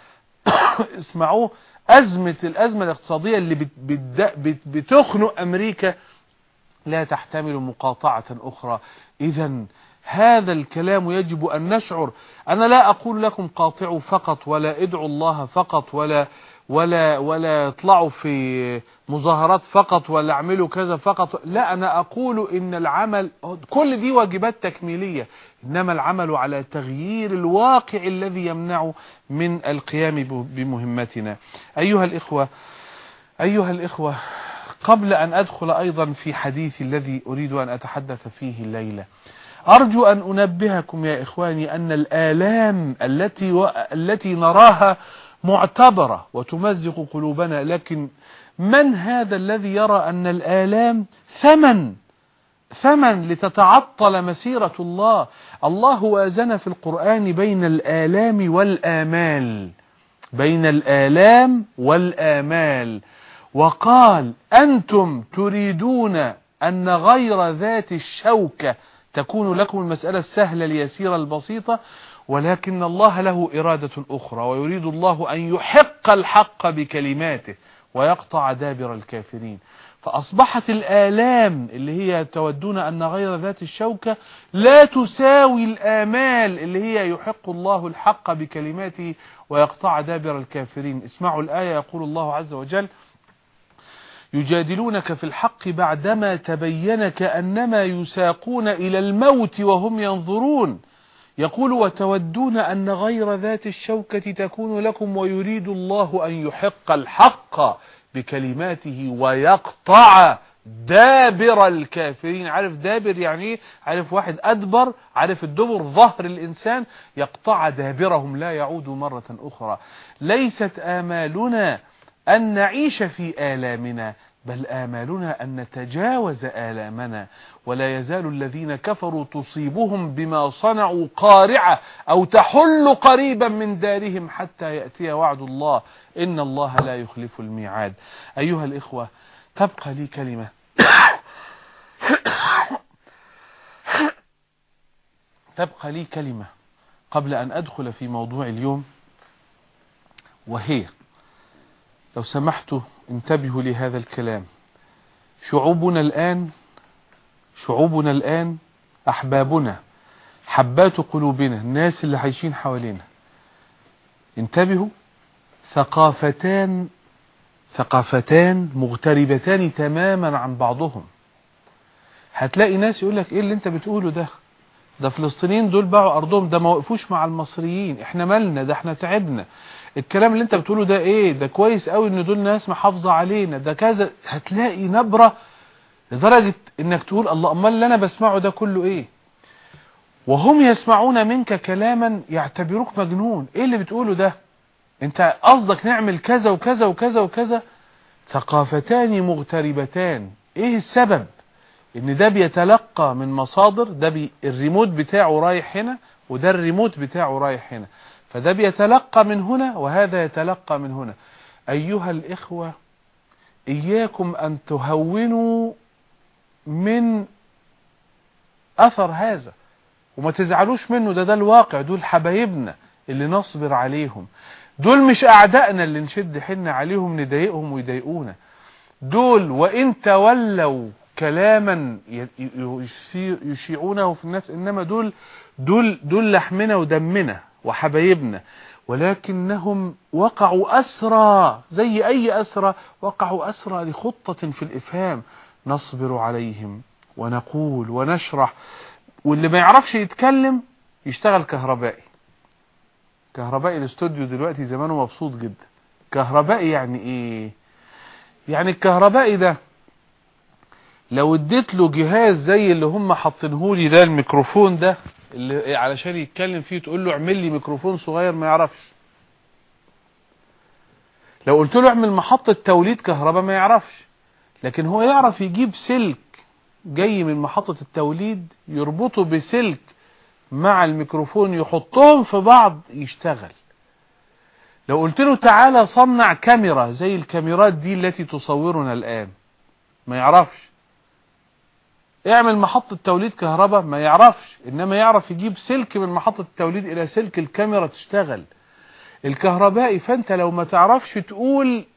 اسمعوه أزمة الأزمة الاقتصادية اللي بت بت بت بتخنق أمريكا لا تحتمل مقاطعة أخرى إذا هذا الكلام يجب أن نشعر أنا لا أقول لكم قاطعوا فقط ولا ادعوا الله فقط ولا ولا ولا اطلعوا في مظاهرات فقط ولا اعملوا كذا فقط لا أنا أقول إن العمل كل دي واجبات تكميلية إنما العمل على تغيير الواقع الذي يمنع من القيام بمهمتنا أيها الإخوة أيها الإخوة قبل أن أدخل أيضا في حديثي الذي أريد أن أتحدث فيه الليلة أرجو أن أنبهكم يا إخواني أن الآلام التي, و... التي نراها معتبرة وتمزق قلوبنا لكن من هذا الذي يرى أن الآلام ثمن ثمن لتتعطل مسيرة الله الله وازن في القرآن بين الآلام والآمال بين الآلام والآمال وقال أنتم تريدون أن غير ذات الشوكة تكون لكم المسألة السهلة اليسيرة البسيطة ولكن الله له إرادة أخرى ويريد الله أن يحق الحق بكلماته ويقطع دابر الكافرين فأصبحت الآلام اللي هي تودون أن غير ذات الشوكة لا تساوي الآمال اللي هي يحق الله الحق بكلماته ويقطع دابر الكافرين اسمعوا الآية يقول الله عز وجل يجادلونك في الحق بعدما تبين كأنما يساقون إلى الموت وهم ينظرون يقول وتودون أن غير ذات الشوكة تكون لكم ويريد الله أن يحق الحق بكلماته ويقطع دابر الكافرين عارف دابر يعني ايه عارف واحد أدبر عارف الدبر ظهر الإنسان يقطع دابرهم لا يعود مرة أخرى ليست آمالنا أن نعيش في آلامنا بل آمالنا أن نتجاوز آلامنا ولا يزال الذين كفروا تصيبهم بما صنعوا قارعة أو تحل قريبا من دارهم حتى يأتي وعد الله إن الله لا يخلف الميعاد أيها الإخوة تبقى لي كلمة تبقى لي كلمة قبل أن أدخل في موضوع اليوم وهي لو سمحتوا انتبهوا لهذا الكلام شعوبنا الآن شعوبنا الآن أحبابنا حبات قلوبنا الناس اللي عايشين حوالينا انتبهوا ثقافتان ثقافتان مغتربتان تماما عن بعضهم هتلاقي ناس يقول لك ايه اللي انت بتقوله ده ده فلسطينيين دول باعوا ارضهم ده ما وقفوش مع المصريين احنا مالنا ده احنا تعبنا الكلام اللي انت بتقوله ده ايه ده كويس قوي ان دول ناس محافظة علينا ده كذا هتلاقي نبرة لدرجة انك تقول الله امال اللي انا بسمعه ده كله ايه وهم يسمعون منك كلاما يعتبروك مجنون ايه اللي بتقوله ده انت قصدك نعمل كذا وكذا وكذا وكذا ثقافتان مغتربتان ايه السبب ان ده بيتلقى من مصادر ده بي الريموت بتاعه رايح هنا وده الريموت بتاعه رايح هنا فده بيتلقى من هنا وهذا يتلقى من هنا ايها الاخوة اياكم ان تهونوا من اثر هذا وما تزعلوش منه ده ده الواقع دول حبايبنا اللي نصبر عليهم دول مش اعدائنا اللي نشد حنا عليهم نضايقهم ويضايقونا دول وان تولوا كلاما يشيعونه في الناس انما دول دول دول لحمنا ودمنا وحبايبنا ولكنهم وقعوا أسرى زي أي أسرى وقعوا أسرى لخطة في الإفهام نصبر عليهم ونقول ونشرح واللي ما يعرفش يتكلم يشتغل كهربائي كهربائي الاستوديو دلوقتي زمانه مبسوط جدا كهربائي يعني ايه يعني الكهربائي ده لو اديت له جهاز زي اللي هم حاطينهولي ده الميكروفون ده اللي علشان يتكلم فيه تقول له اعمل لي ميكروفون صغير ما يعرفش لو قلت له اعمل محطة توليد كهرباء ما يعرفش لكن هو يعرف يجيب سلك جاي من محطة التوليد يربطه بسلك مع الميكروفون يحطهم في بعض يشتغل لو قلت له تعالى صنع كاميرا زي الكاميرات دي التي تصورنا الآن ما يعرفش اعمل محطة توليد كهرباء ما يعرفش انما يعرف يجيب سلك من محطة التوليد الى سلك الكاميرا تشتغل الكهربائي فانت لو ما تعرفش تقول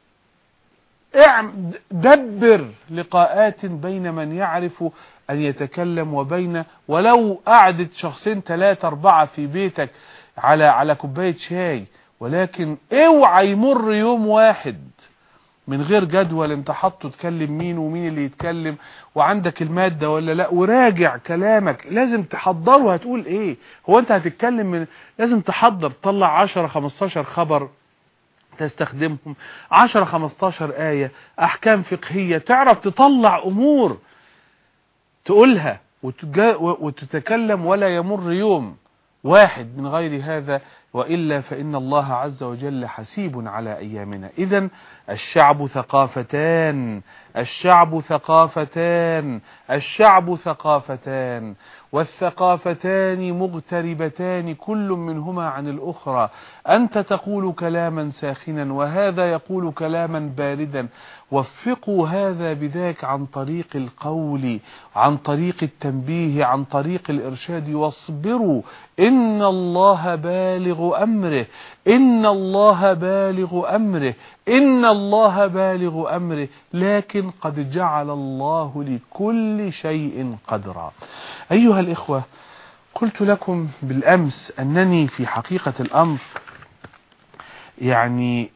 دبر لقاءات بين من يعرف ان يتكلم وبين ولو قعدت شخصين ثلاثة اربعة في بيتك على على كوباية شاي ولكن اوعى يمر يوم واحد من غير جدول انت حاطه تكلم مين ومين اللي يتكلم وعندك المادة ولا لا وراجع كلامك لازم تحضره هتقول ايه هو انت هتتكلم من لازم تحضر تطلع 10 15 خبر تستخدمهم 10 15 آية احكام فقهية تعرف تطلع امور تقولها وتتكلم ولا يمر يوم واحد من غير هذا وإلا فإن الله عز وجل حسيب على أيامنا إذا الشعب ثقافتان الشعب ثقافتان الشعب ثقافتان والثقافتان مغتربتان كل منهما عن الأخرى أنت تقول كلاما ساخنا وهذا يقول كلاما باردا وفقوا هذا بذاك عن طريق القول عن طريق التنبيه عن طريق الإرشاد واصبروا إن الله بالغ أمره إن الله بالغ أمره إن الله بالغ أمره لكن قد جعل الله لكل شيء قدرا أيها الإخوة قلت لكم بالأمس أنني في حقيقة الأمر يعني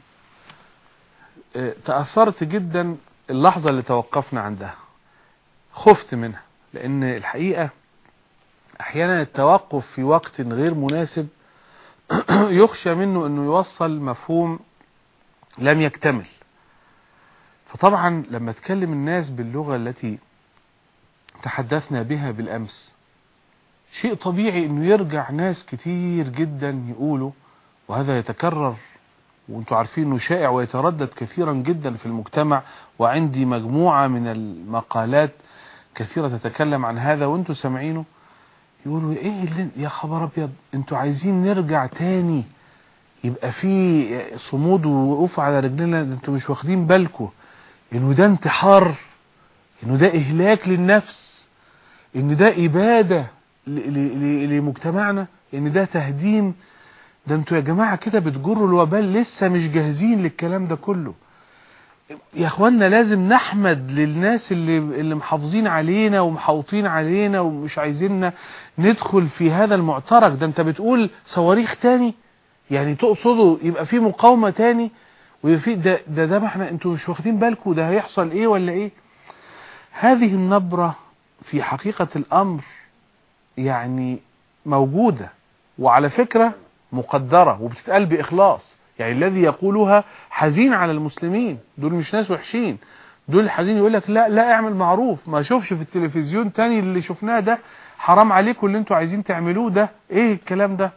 تأثرت جدا اللحظة اللي توقفنا عندها خفت منها لأن الحقيقة أحيانا التوقف في وقت غير مناسب يخشى منه أنه يوصل مفهوم لم يكتمل فطبعا لما تكلم الناس باللغة التي تحدثنا بها بالأمس شيء طبيعي أنه يرجع ناس كتير جدا يقولوا وهذا يتكرر وانتوا عارفين انه شائع ويتردد كثيرا جدا في المجتمع وعندي مجموعة من المقالات كثيرة تتكلم عن هذا وانتوا سامعينه يقولوا ايه اللي يا خبر ابيض انتوا عايزين نرجع تاني يبقى في صمود ووقوف على رجلنا انتوا مش واخدين بالكم انه ده انتحار انه ده اهلاك للنفس ان ده ابادة لمجتمعنا ان ده تهديم ده انتوا يا جماعة كده بتجروا الوبال لسه مش جاهزين للكلام ده كله يا اخوانا لازم نحمد للناس اللي اللي محافظين علينا ومحوطين علينا ومش عايزيننا ندخل في هذا المعترك ده انت بتقول صواريخ تاني يعني تقصدوا يبقى في مقاومة تاني ويبقى في ده ده, ده ما احنا انتوا مش واخدين بالكم ده هيحصل ايه ولا ايه هذه النبرة في حقيقة الامر يعني موجودة وعلى فكرة مقدرة وبتتقال بإخلاص يعني الذي يقولها حزين على المسلمين دول مش ناس وحشين دول الحزين يقول لك لا لا اعمل معروف ما اشوفش في التلفزيون تاني اللي شفناه ده حرام عليكم اللي انتوا عايزين تعملوه ده ايه الكلام ده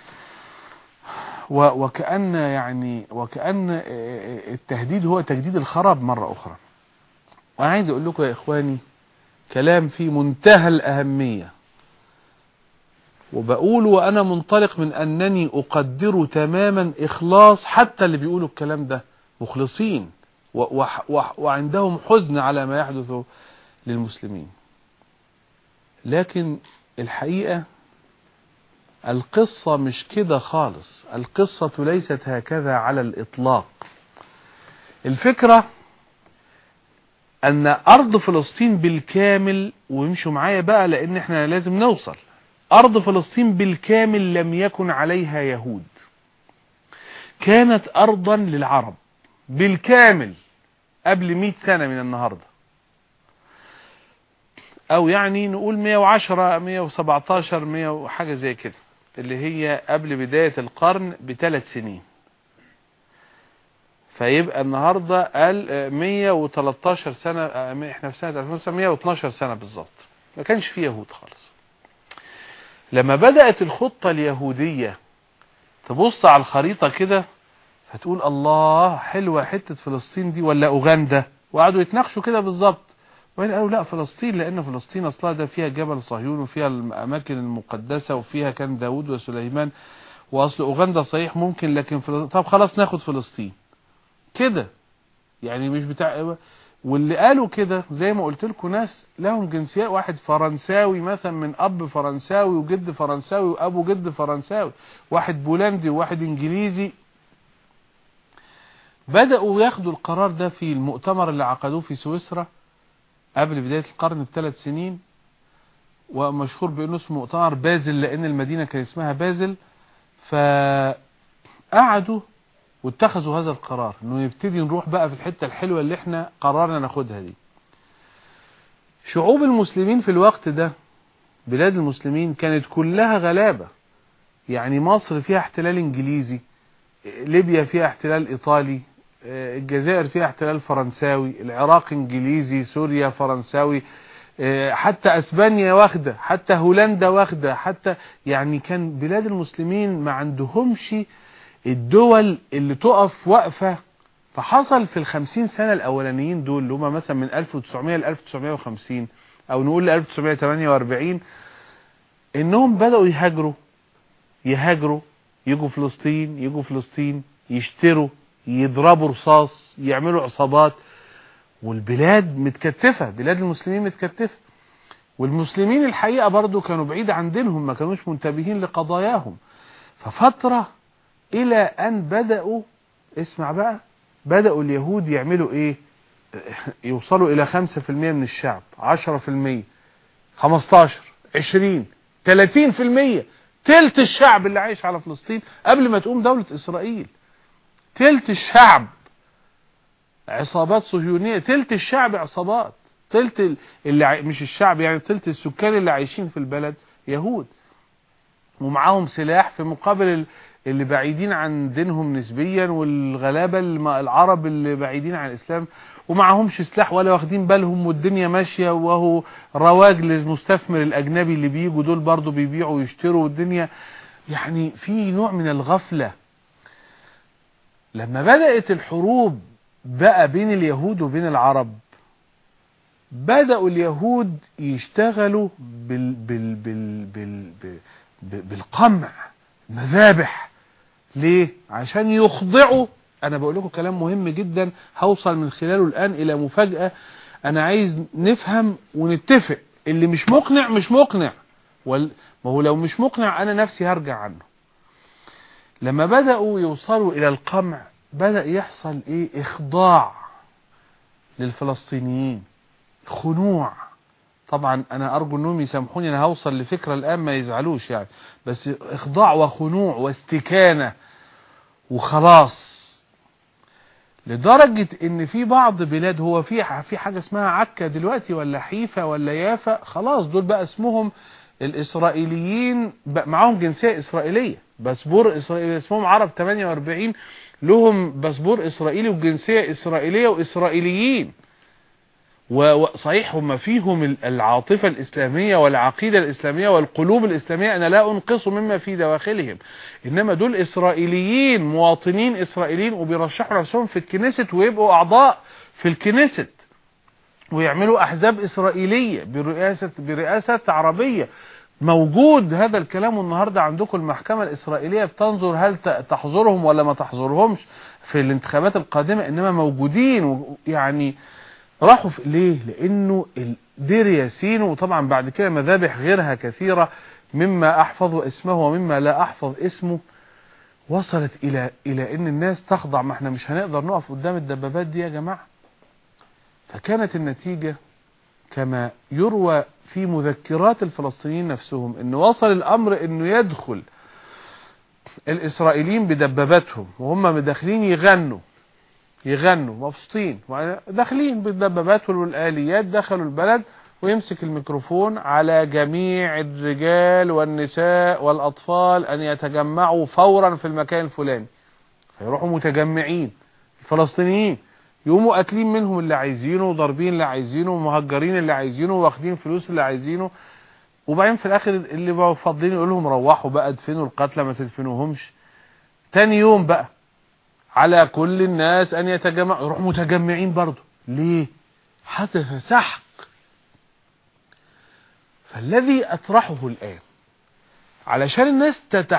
و- وكأن يعني وكأن التهديد هو تجديد الخراب مرة أخرى وأنا عايز أقول لكم يا إخواني كلام في منتهى الأهمية وبقول وأنا منطلق من أنني أقدر تماما إخلاص حتى اللي بيقولوا الكلام ده مخلصين و- وح- وح- وعندهم حزن على ما يحدث للمسلمين لكن الحقيقة القصة مش كده خالص القصة ليست هكذا على الإطلاق الفكرة أن أرض فلسطين بالكامل ويمشوا معايا بقى لأن احنا لازم نوصل أرض فلسطين بالكامل لم يكن عليها يهود كانت أرضا للعرب بالكامل قبل 100 سنة من النهاردة أو يعني نقول 110 117 100 وحاجة زي كده اللي هي قبل بداية القرن بثلاث سنين فيبقى النهاردة قال 113 سنة احنا في سنة 1912 سنة بالظبط ما كانش فيه يهود خالص لما بدأت الخطة اليهودية تبص على الخريطة كده فتقول الله حلوة حتة فلسطين دي ولا أوغندا وقعدوا يتناقشوا كده بالظبط وين قالوا لا فلسطين لأن فلسطين أصلها ده فيها جبل صهيون وفيها الأماكن المقدسة وفيها كان داود وسليمان وأصل أوغندا صحيح ممكن لكن فل... طب خلاص ناخد فلسطين كده يعني مش بتاع واللي قالوا كده زي ما قلت لكم ناس لهم جنسيات واحد فرنساوي مثلا من اب فرنساوي وجد فرنساوي وابو جد فرنساوي واحد بولندي وواحد انجليزي بدأوا ياخدوا القرار ده في المؤتمر اللي عقدوه في سويسرا قبل بداية القرن بثلاث سنين ومشهور بأنه اسمه مؤتمر بازل لأن المدينة كان اسمها بازل فقعدوا واتخذوا هذا القرار انه يبتدي نروح بقى في الحتة الحلوة اللي احنا قررنا ناخدها دي شعوب المسلمين في الوقت ده بلاد المسلمين كانت كلها غلابة يعني مصر فيها احتلال انجليزي ليبيا فيها احتلال ايطالي الجزائر فيها احتلال فرنساوي العراق انجليزي سوريا فرنساوي حتى اسبانيا واخده حتى هولندا واخده حتى يعني كان بلاد المسلمين ما عندهمش الدول اللي تقف وقفة فحصل في الخمسين سنة الأولانيين دول اللي هم مثلا من 1900 ل 1950 أو نقول ل 1948 إنهم بدأوا يهاجروا يهاجروا يجوا فلسطين يجوا فلسطين يشتروا يضربوا رصاص يعملوا عصابات والبلاد متكتفة بلاد المسلمين متكتفة والمسلمين الحقيقة برضو كانوا بعيد عن دينهم ما كانوش منتبهين لقضاياهم ففترة الى ان بدأوا اسمع بقى بدأوا اليهود يعملوا ايه يوصلوا الى خمسة في المية من الشعب عشرة في المية خمستاشر عشرين تلاتين في المية تلت الشعب اللي عايش على فلسطين قبل ما تقوم دولة اسرائيل تلت الشعب عصابات صهيونية تلت الشعب عصابات تلت اللي عاي... مش الشعب يعني تلت السكان اللي عايشين في البلد يهود ومعاهم سلاح في مقابل اللي بعيدين عن دينهم نسبيا والغلابة العرب اللي بعيدين عن الإسلام ومعهمش سلاح ولا واخدين بالهم والدنيا ماشية وهو رواج للمستثمر الأجنبي اللي بيجوا دول برضو بيبيعوا ويشتروا والدنيا يعني في نوع من الغفلة لما بدأت الحروب بقى بين اليهود وبين العرب بدأوا اليهود يشتغلوا بال بال بال بال بال بالقمع مذابح ليه عشان يخضعوا انا بقول لكم كلام مهم جدا هوصل من خلاله الان الى مفاجأة انا عايز نفهم ونتفق اللي مش مقنع مش مقنع وال... ما هو لو مش مقنع انا نفسي هرجع عنه لما بدأوا يوصلوا الى القمع بدأ يحصل ايه اخضاع للفلسطينيين خنوع طبعا انا ارجو انهم يسامحوني انا هوصل لفكرة الان ما يزعلوش يعني بس اخضاع وخنوع واستكانة وخلاص لدرجة ان في بعض بلاد هو في في حاجة اسمها عكا دلوقتي ولا حيفا ولا يافا خلاص دول بقى اسمهم الاسرائيليين معاهم جنسية اسرائيلية باسبور اسرائيلي اسمهم عرب 48 لهم باسبور اسرائيلي وجنسية اسرائيلية واسرائيليين وصحيح هم فيهم العاطفة الإسلامية والعقيدة الإسلامية والقلوب الإسلامية أنا لا أنقص مما في دواخلهم إنما دول إسرائيليين مواطنين إسرائيليين وبيرشحوا نفسهم في الكنيست ويبقوا أعضاء في الكنيست ويعملوا أحزاب إسرائيلية برئاسة, برئاسة عربية موجود هذا الكلام النهاردة عندكم المحكمة الإسرائيلية بتنظر هل تحظرهم ولا ما تحظرهمش في الانتخابات القادمة إنما موجودين يعني راحوا في ليه لانه دير ياسين وطبعا بعد كده مذابح غيرها كثيرة مما احفظ اسمه ومما لا احفظ اسمه وصلت الى الى ان الناس تخضع ما احنا مش هنقدر نقف قدام الدبابات دي يا جماعة فكانت النتيجة كما يروى في مذكرات الفلسطينيين نفسهم ان وصل الامر انه يدخل الاسرائيليين بدباباتهم وهم داخلين يغنوا يغنوا مبسوطين داخلين بالدبابات والآليات دخلوا البلد ويمسك الميكروفون على جميع الرجال والنساء والأطفال أن يتجمعوا فورا في المكان الفلاني فيروحوا متجمعين الفلسطينيين يقوموا قاتلين منهم اللي عايزينه وضاربين اللي عايزينه ومهجرين اللي عايزينه واخدين فلوس اللي عايزينه وبعدين في الاخر اللي بقوا فاضيين يقول لهم روحوا بقى ادفنوا القتلى ما تدفنوهمش تاني يوم بقى على كل الناس أن يتجمع يروح متجمعين برضه ليه حدث سحق فالذي أطرحه الآن علشان الناس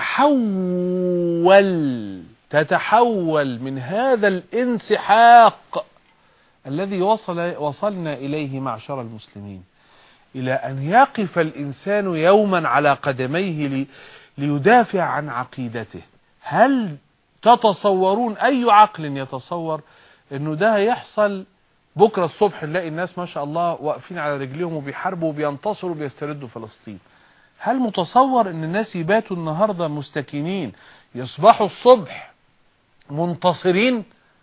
تتحول تتحول من هذا الانسحاق الذي وصل وصلنا إليه معشر المسلمين إلى أن يقف الإنسان يوما على قدميه ليدافع عن عقيدته هل تتصورون اي عقل يتصور انه ده هيحصل بكرة الصبح نلاقي الناس ما شاء الله واقفين على رجليهم وبيحاربوا وبينتصروا وبيستردوا فلسطين هل متصور ان الناس يباتوا النهاردة مستكينين يصبحوا الصبح منتصرين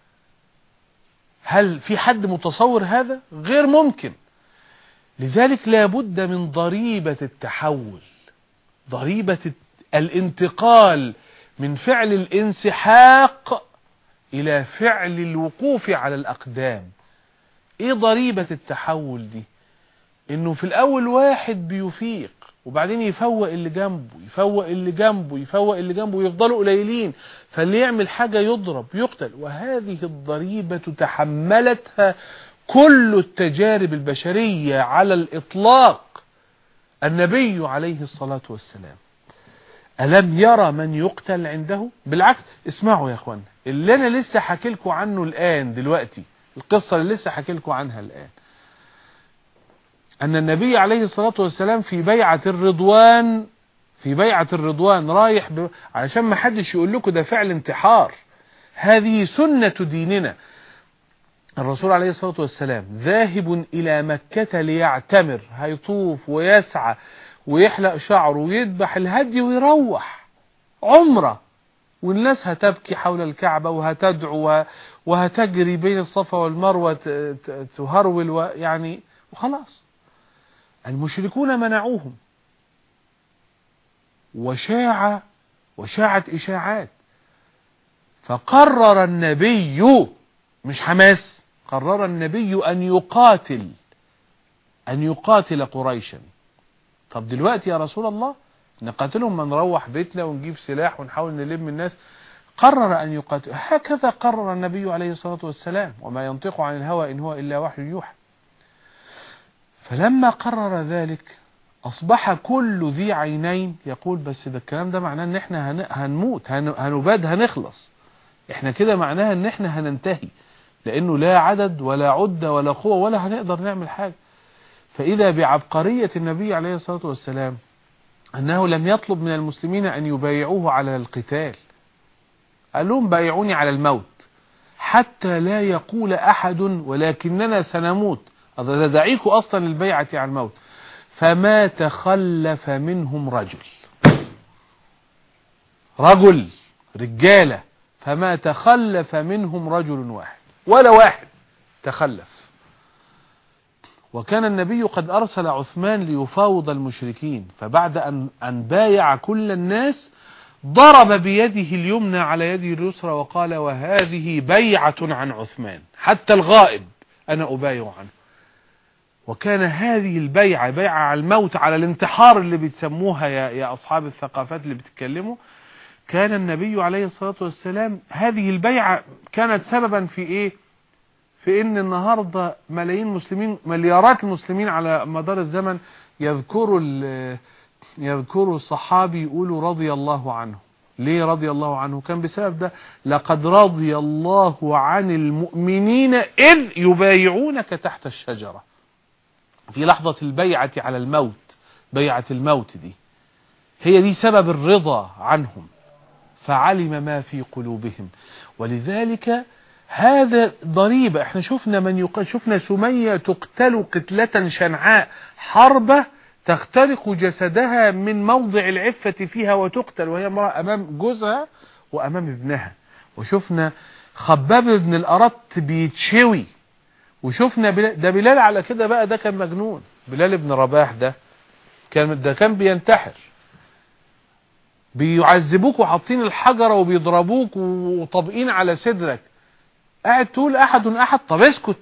هل في حد متصور هذا غير ممكن لذلك لابد من ضريبة التحول ضريبة الانتقال من فعل الانسحاق الى فعل الوقوف على الاقدام ايه ضريبة التحول دي انه في الاول واحد بيفيق وبعدين يفوق اللي جنبه يفوق اللي جنبه يفوق اللي جنبه ويفضلوا قليلين فاللي يعمل حاجة يضرب يقتل وهذه الضريبة تحملتها كل التجارب البشرية على الاطلاق النبي عليه الصلاة والسلام ألم يرى من يقتل عنده بالعكس اسمعوا يا اخوانا اللي انا لسه حكي لكم عنه الآن دلوقتي القصة اللي لسه حكي لكم عنها الآن أن النبي عليه الصلاة والسلام في بيعة الرضوان في بيعة الرضوان رايح ب... علشان ما حدش يقول لكم ده فعل انتحار هذه سنة ديننا الرسول عليه الصلاة والسلام ذاهب إلى مكة ليعتمر هيطوف ويسعى ويحلق شعره ويذبح الهدي ويروح عمره والناس هتبكي حول الكعبة وهتدعو وهتجري بين الصفا والمروة تهرول يعني وخلاص المشركون منعوهم وشاع وشاعت إشاعات فقرر النبي مش حماس قرر النبي أن يقاتل أن يقاتل قريشا طب دلوقتي يا رسول الله نقاتلهم ما نروح بيتنا ونجيب سلاح ونحاول نلم الناس قرر أن يقاتل هكذا قرر النبي عليه الصلاة والسلام وما ينطق عن الهوى إن هو إلا وحي يوحى فلما قرر ذلك أصبح كل ذي عينين يقول بس ده الكلام ده معناه ان احنا هنموت هنباد هنخلص احنا كده معناها ان احنا هننتهي لانه لا عدد ولا عدة ولا قوة ولا هنقدر نعمل حاجة فإذا بعبقرية النبي عليه الصلاة والسلام أنه لم يطلب من المسلمين أن يبايعوه على القتال قال لهم بايعوني على الموت حتى لا يقول أحد ولكننا سنموت دعيكم أصلا للبيعة على الموت فما تخلف منهم رجل رجل رجالة فما تخلف منهم رجل واحد ولا واحد تخلف وكان النبي قد أرسل عثمان ليفاوض المشركين فبعد أن, أن بايع كل الناس ضرب بيده اليمنى على يده اليسرى وقال وهذه بيعة عن عثمان حتى الغائب أنا أبايع عنه وكان هذه البيعة بيعة على الموت على الانتحار اللي بتسموها يا, يا أصحاب الثقافات اللي بتتكلموا كان النبي عليه الصلاة والسلام هذه البيعة كانت سببا في ايه في ان النهاردة ملايين مسلمين مليارات المسلمين على مدار الزمن يذكروا يذكروا الصحابي يقولوا رضي الله عنه ليه رضي الله عنه كان بسبب ده لقد رضي الله عن المؤمنين إذ يبايعونك تحت الشجرة في لحظة البيعة على الموت بيعة الموت دي هي دي سبب الرضا عنهم فعلم ما في قلوبهم ولذلك هذا ضريبة احنا شفنا من يق... شفنا سمية تقتل قتلة شنعاء حربة تخترق جسدها من موضع العفة فيها وتقتل وهي امرأة امام جوزها وامام ابنها وشفنا خباب بن الارت بيتشوي وشفنا بلال ده بلال على كده بقى ده كان مجنون بلال بن رباح ده كان ده كان بينتحر بيعذبوك وحاطين الحجرة وبيضربوك وطابقين على صدرك قاعد تقول احد احد طب اسكت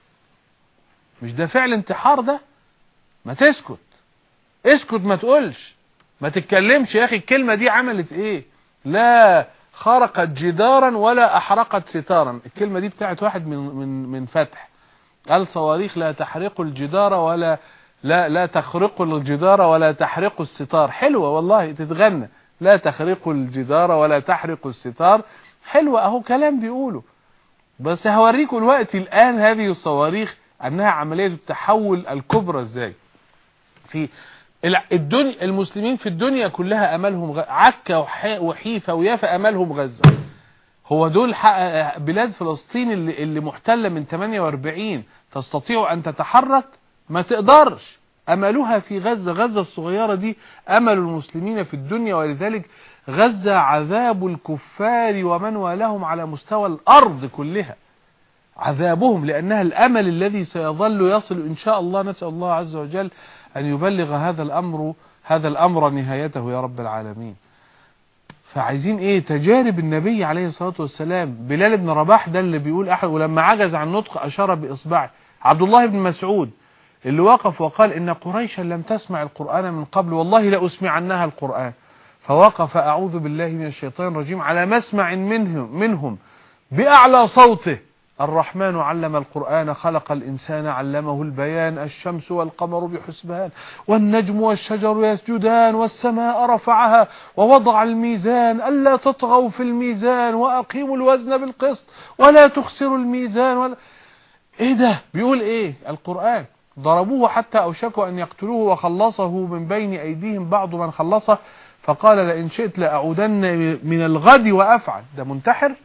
مش ده فعل انتحار ده ما تسكت اسكت ما تقولش ما تتكلمش يا اخي الكلمة دي عملت ايه لا خرقت جدارا ولا احرقت ستارا الكلمة دي بتاعت واحد من من من فتح قال صواريخ لا تحرق الجدار ولا لا لا تخرق الجدار ولا تحرق الستار حلوة والله تتغنى لا تخرق الجدار ولا تحرق الستار حلوة اهو كلام بيقوله بس هوريكم الوقت الان هذه الصواريخ انها عملية التحول الكبرى ازاي في الدنيا المسلمين في الدنيا كلها املهم غ... عكا وحيفا ويافا املهم غزة هو دول بلاد فلسطين اللي, اللي محتلة من 48 تستطيع ان تتحرك ما تقدرش املها في غزة غزة الصغيرة دي امل المسلمين في الدنيا ولذلك غزة عذاب الكفار ومن والهم على مستوى الارض كلها عذابهم لانها الامل الذي سيظل يصل ان شاء الله نسأل الله عز وجل ان يبلغ هذا الامر هذا الامر نهايته يا رب العالمين فعايزين ايه تجارب النبي عليه الصلاة والسلام بلال بن رباح ده اللي بيقول احد ولما عجز عن نطق اشار باصبعه عبد الله بن مسعود اللي وقف وقال إن قريشا لم تسمع القرآن من قبل والله لأسمعنها القرآن فوقف أعوذ بالله من الشيطان الرجيم على مسمع منهم, منهم بأعلى صوته الرحمن علم القرآن خلق الإنسان علمه البيان الشمس والقمر بحسبان والنجم والشجر يسجدان والسماء رفعها ووضع الميزان ألا تطغوا في الميزان وأقيموا الوزن بالقسط ولا تخسروا الميزان ولا ايه ده بيقول ايه القرآن ضربوه حتى أوشكوا أن يقتلوه وخلصه من بين أيديهم بعض من خلصه فقال لئن شئت لأعودن من الغد وأفعل ده منتحر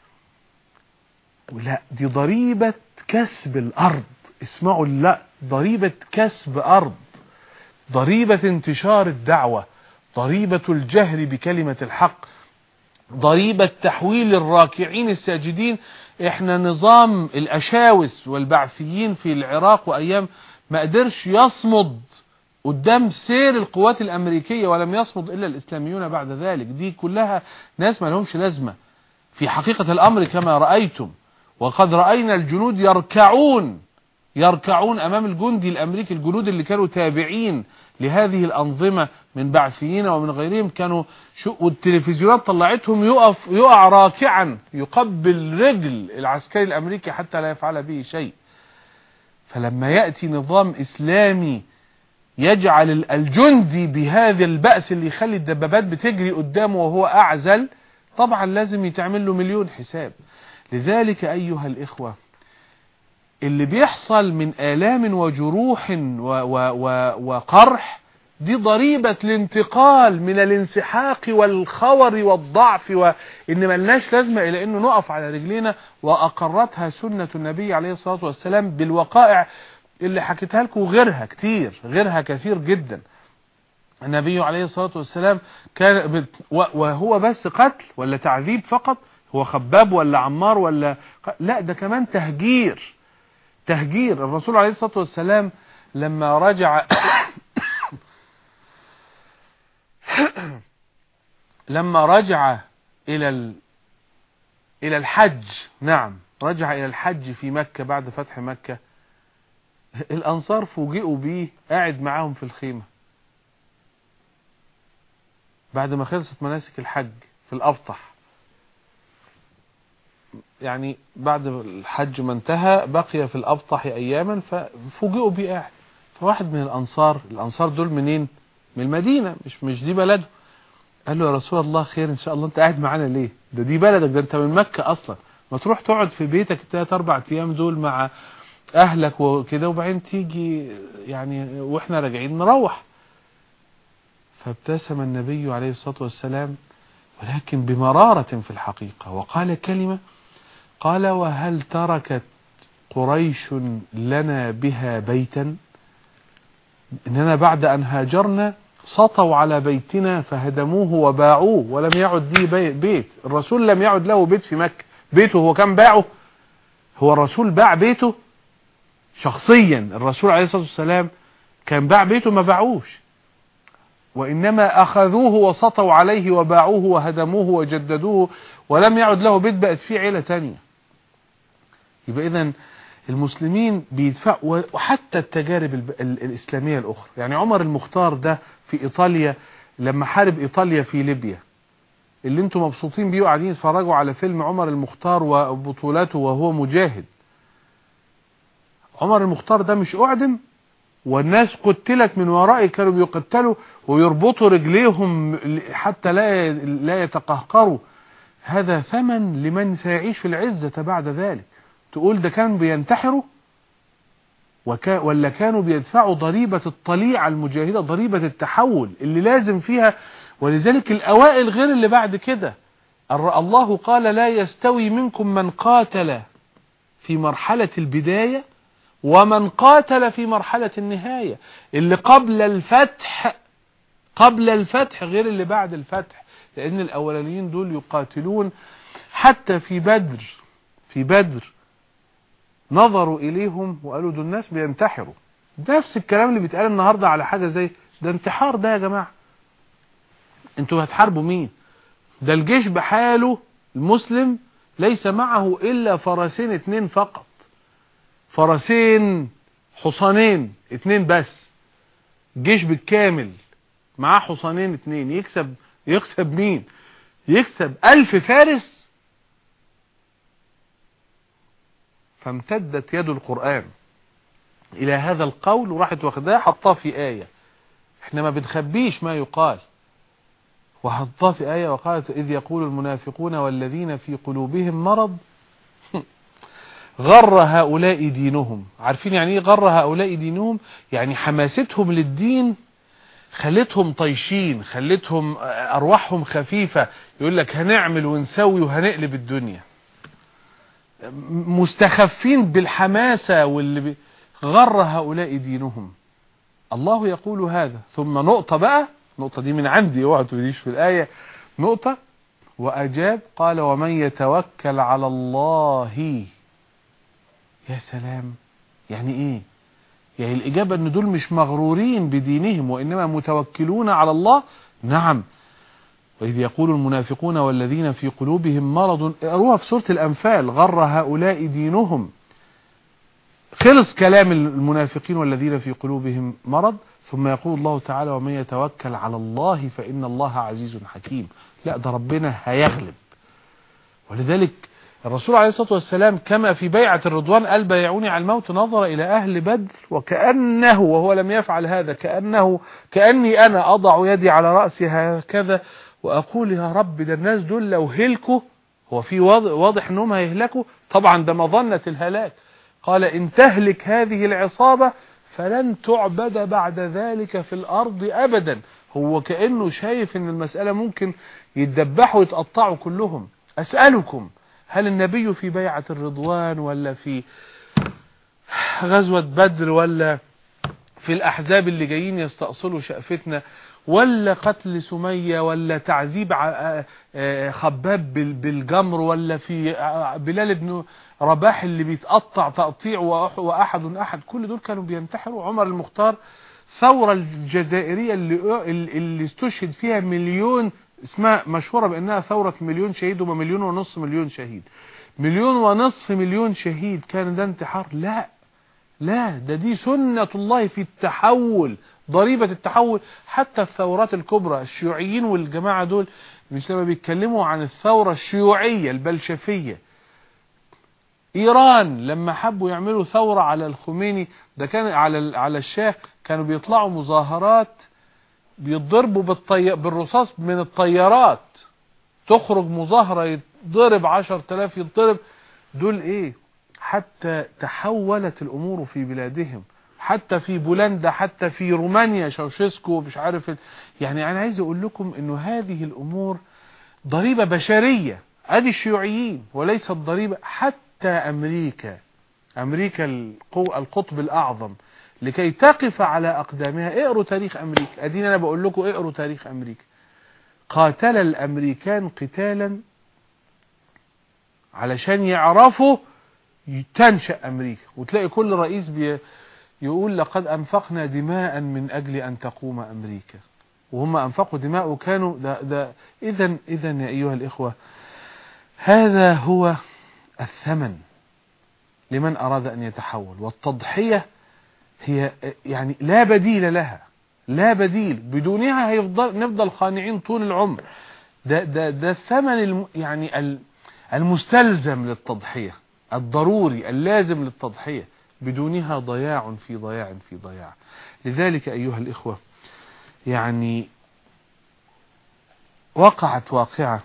لا دي ضريبة كسب الأرض اسمعوا لا ضريبة كسب أرض ضريبة انتشار الدعوة ضريبة الجهر بكلمة الحق ضريبة تحويل الراكعين الساجدين احنا نظام الاشاوس والبعثيين في العراق وايام ما قدرش يصمد قدام سير القوات الامريكية ولم يصمد الا الاسلاميون بعد ذلك دي كلها ناس ما لهمش لازمة في حقيقة الامر كما رأيتم وقد رأينا الجنود يركعون يركعون امام الجندي الامريكي الجنود اللي كانوا تابعين لهذه الانظمة من بعثيين ومن غيرهم كانوا شو والتلفزيونات طلعتهم يقف يقع راكعا يقبل رجل العسكري الامريكي حتى لا يفعل به شيء فلما يأتي نظام اسلامي يجعل الجندي بهذا البأس اللي يخلي الدبابات بتجري قدامه وهو اعزل طبعا لازم يتعمل له مليون حساب لذلك ايها الاخوة اللي بيحصل من آلام وجروح و و و وقرح دي ضريبة الانتقال من الانسحاق والخور والضعف وإن ملناش لازمة إلى أنه نقف على رجلينا وأقرتها سنة النبي عليه الصلاة والسلام بالوقائع اللي حكيتها لكم غيرها كتير غيرها كثير جدا النبي عليه الصلاة والسلام كان وهو بس قتل ولا تعذيب فقط هو خباب ولا عمار ولا لا ده كمان تهجير تهجير الرسول عليه الصلاة والسلام لما رجع لما رجع إلى ال... إلى الحج نعم رجع إلى الحج في مكة بعد فتح مكة الأنصار فوجئوا بيه قاعد معاهم في الخيمة بعد ما خلصت مناسك الحج في الأبطح يعني بعد الحج ما انتهى بقي في الأبطح أياما ففوجئوا بيه قاعد فواحد من الأنصار الأنصار دول منين من المدينة مش مش دي بلده قال له يا رسول الله خير ان شاء الله انت قاعد معانا ليه ده دي بلدك ده انت من مكة اصلا ما تروح تقعد في بيتك الثلاث اربع ايام دول مع اهلك وكده وبعدين تيجي يعني واحنا راجعين نروح فابتسم النبي عليه الصلاة والسلام ولكن بمرارة في الحقيقة وقال كلمة قال وهل تركت قريش لنا بها بيتا اننا بعد ان هاجرنا سطوا على بيتنا فهدموه وباعوه ولم يعد لي بيت الرسول لم يعد له بيت في مكة بيته هو كان باعه هو الرسول باع بيته شخصيا الرسول عليه الصلاة والسلام كان باع بيته ما باعوش وإنما أخذوه وسطوا عليه وباعوه وهدموه وجددوه ولم يعد له بيت بقت فيه عيلة تانية يبقى إذن المسلمين بيدفعوا وحتى التجارب الإسلامية الأخرى يعني عمر المختار ده في إيطاليا لما حارب إيطاليا في ليبيا اللي انتم مبسوطين بيه وقاعدين يتفرجوا على فيلم عمر المختار وبطولاته وهو مجاهد عمر المختار ده مش أعدم والناس قتلت من ورائه كانوا بيقتلوا ويربطوا رجليهم حتى لا لا يتقهقروا هذا ثمن لمن سيعيش في العزة بعد ذلك تقول ده كانوا بينتحروا وكا ولا كانوا بيدفعوا ضريبة الطليعة المجاهدة ضريبة التحول اللي لازم فيها ولذلك الأوائل غير اللي بعد كده الله قال لا يستوي منكم من قاتل في مرحلة البداية ومن قاتل في مرحلة النهاية اللي قبل الفتح قبل الفتح غير اللي بعد الفتح لأن الأولانيين دول يقاتلون حتى في بدر في بدر نظروا إليهم وقالوا دول الناس بينتحروا نفس الكلام اللي بيتقال النهاردة على حاجة زي ده انتحار ده يا جماعة انتوا هتحاربوا مين ده الجيش بحاله المسلم ليس معه إلا فرسين اتنين فقط فرسين حصانين اتنين بس جيش بالكامل معاه حصانين اتنين يكسب يكسب مين يكسب ألف فارس فامتدت يد القرآن إلى هذا القول وراحت واخداه حطاه في آية احنا ما بنخبيش ما يقال وحطاه في آية وقالت إذ يقول المنافقون والذين في قلوبهم مرض غر هؤلاء دينهم عارفين يعني ايه غر هؤلاء دينهم يعني حماستهم للدين خلتهم طيشين خلتهم أرواحهم خفيفة يقول لك هنعمل ونسوي وهنقلب الدنيا مستخفين بالحماسة واللي غر هؤلاء دينهم الله يقول هذا ثم نقطة بقى نقطة دي من عندي اوعى تريديش في الآية نقطة وأجاب قال ومن يتوكل على الله يا سلام يعني ايه يعني الإجابة ان دول مش مغرورين بدينهم وإنما متوكلون على الله نعم وإذ يقول المنافقون والذين في قلوبهم مرض اقروها في سورة الأنفال غر هؤلاء دينهم خلص كلام المنافقين والذين في قلوبهم مرض ثم يقول الله تعالى ومن يتوكل على الله فإن الله عزيز حكيم لا ده ربنا هيغلب ولذلك الرسول عليه الصلاة والسلام كما في بيعة الرضوان قال بايعوني على الموت نظر إلى أهل بدر وكأنه وهو لم يفعل هذا كأنه كأني أنا أضع يدي على رأسي هكذا وأقول يا رب ده الناس دول لو هلكوا هو في واضح أنهم هيهلكوا طبعا ده مظنة الهلاك قال إن تهلك هذه العصابة فلن تعبد بعد ذلك في الأرض أبدا هو كأنه شايف أن المسألة ممكن يتدبحوا ويتقطعوا كلهم أسألكم هل النبي في بيعة الرضوان ولا في غزوة بدر ولا في الأحزاب اللي جايين يستأصلوا شقفتنا ولا قتل سمية ولا تعذيب خباب بالجمر ولا في بلال بن رباح اللي بيتقطع تقطيع وأحد أحد كل دول كانوا بينتحروا عمر المختار ثورة الجزائرية اللي, اللي استشهد فيها مليون اسمها مشهورة بأنها ثورة مليون شهيد وما مليون ونصف مليون شهيد مليون ونصف مليون شهيد كان ده انتحار لا لا ده دي سنة الله في التحول ضريبة التحول حتى الثورات الكبرى الشيوعيين والجماعة دول مش لما بيتكلموا عن الثورة الشيوعية البلشفية ايران لما حبوا يعملوا ثورة على الخميني ده كان على على الشاه كانوا بيطلعوا مظاهرات بيضربوا بالطي... بالرصاص من الطيارات تخرج مظاهرة يتضرب عشر تلاف يتضرب دول ايه حتى تحولت الامور في بلادهم حتى في بولندا حتى في رومانيا شاوشيسكو مش عارف يعني انا عايز اقول لكم انه هذه الامور ضريبة بشرية ادي الشيوعيين وليست ضريبة حتى امريكا امريكا القطب الاعظم لكي تقف على اقدامها اقروا تاريخ امريكا ادينا انا بقول لكم اقروا تاريخ امريكا قاتل الامريكان قتالا علشان يعرفوا تنشأ امريكا وتلاقي كل رئيس بي يقول لقد انفقنا دماء من اجل ان تقوم امريكا وهم انفقوا دماء وكانوا ده ده اذا اذا يا ايها الاخوه هذا هو الثمن لمن اراد ان يتحول والتضحيه هي يعني لا بديل لها لا بديل بدونها هيفضل نفضل خانعين طول العمر ده ده ده الثمن الم يعني المستلزم للتضحيه الضروري اللازم للتضحيه بدونها ضياع في ضياع في ضياع لذلك أيها الإخوة يعني وقعت واقعة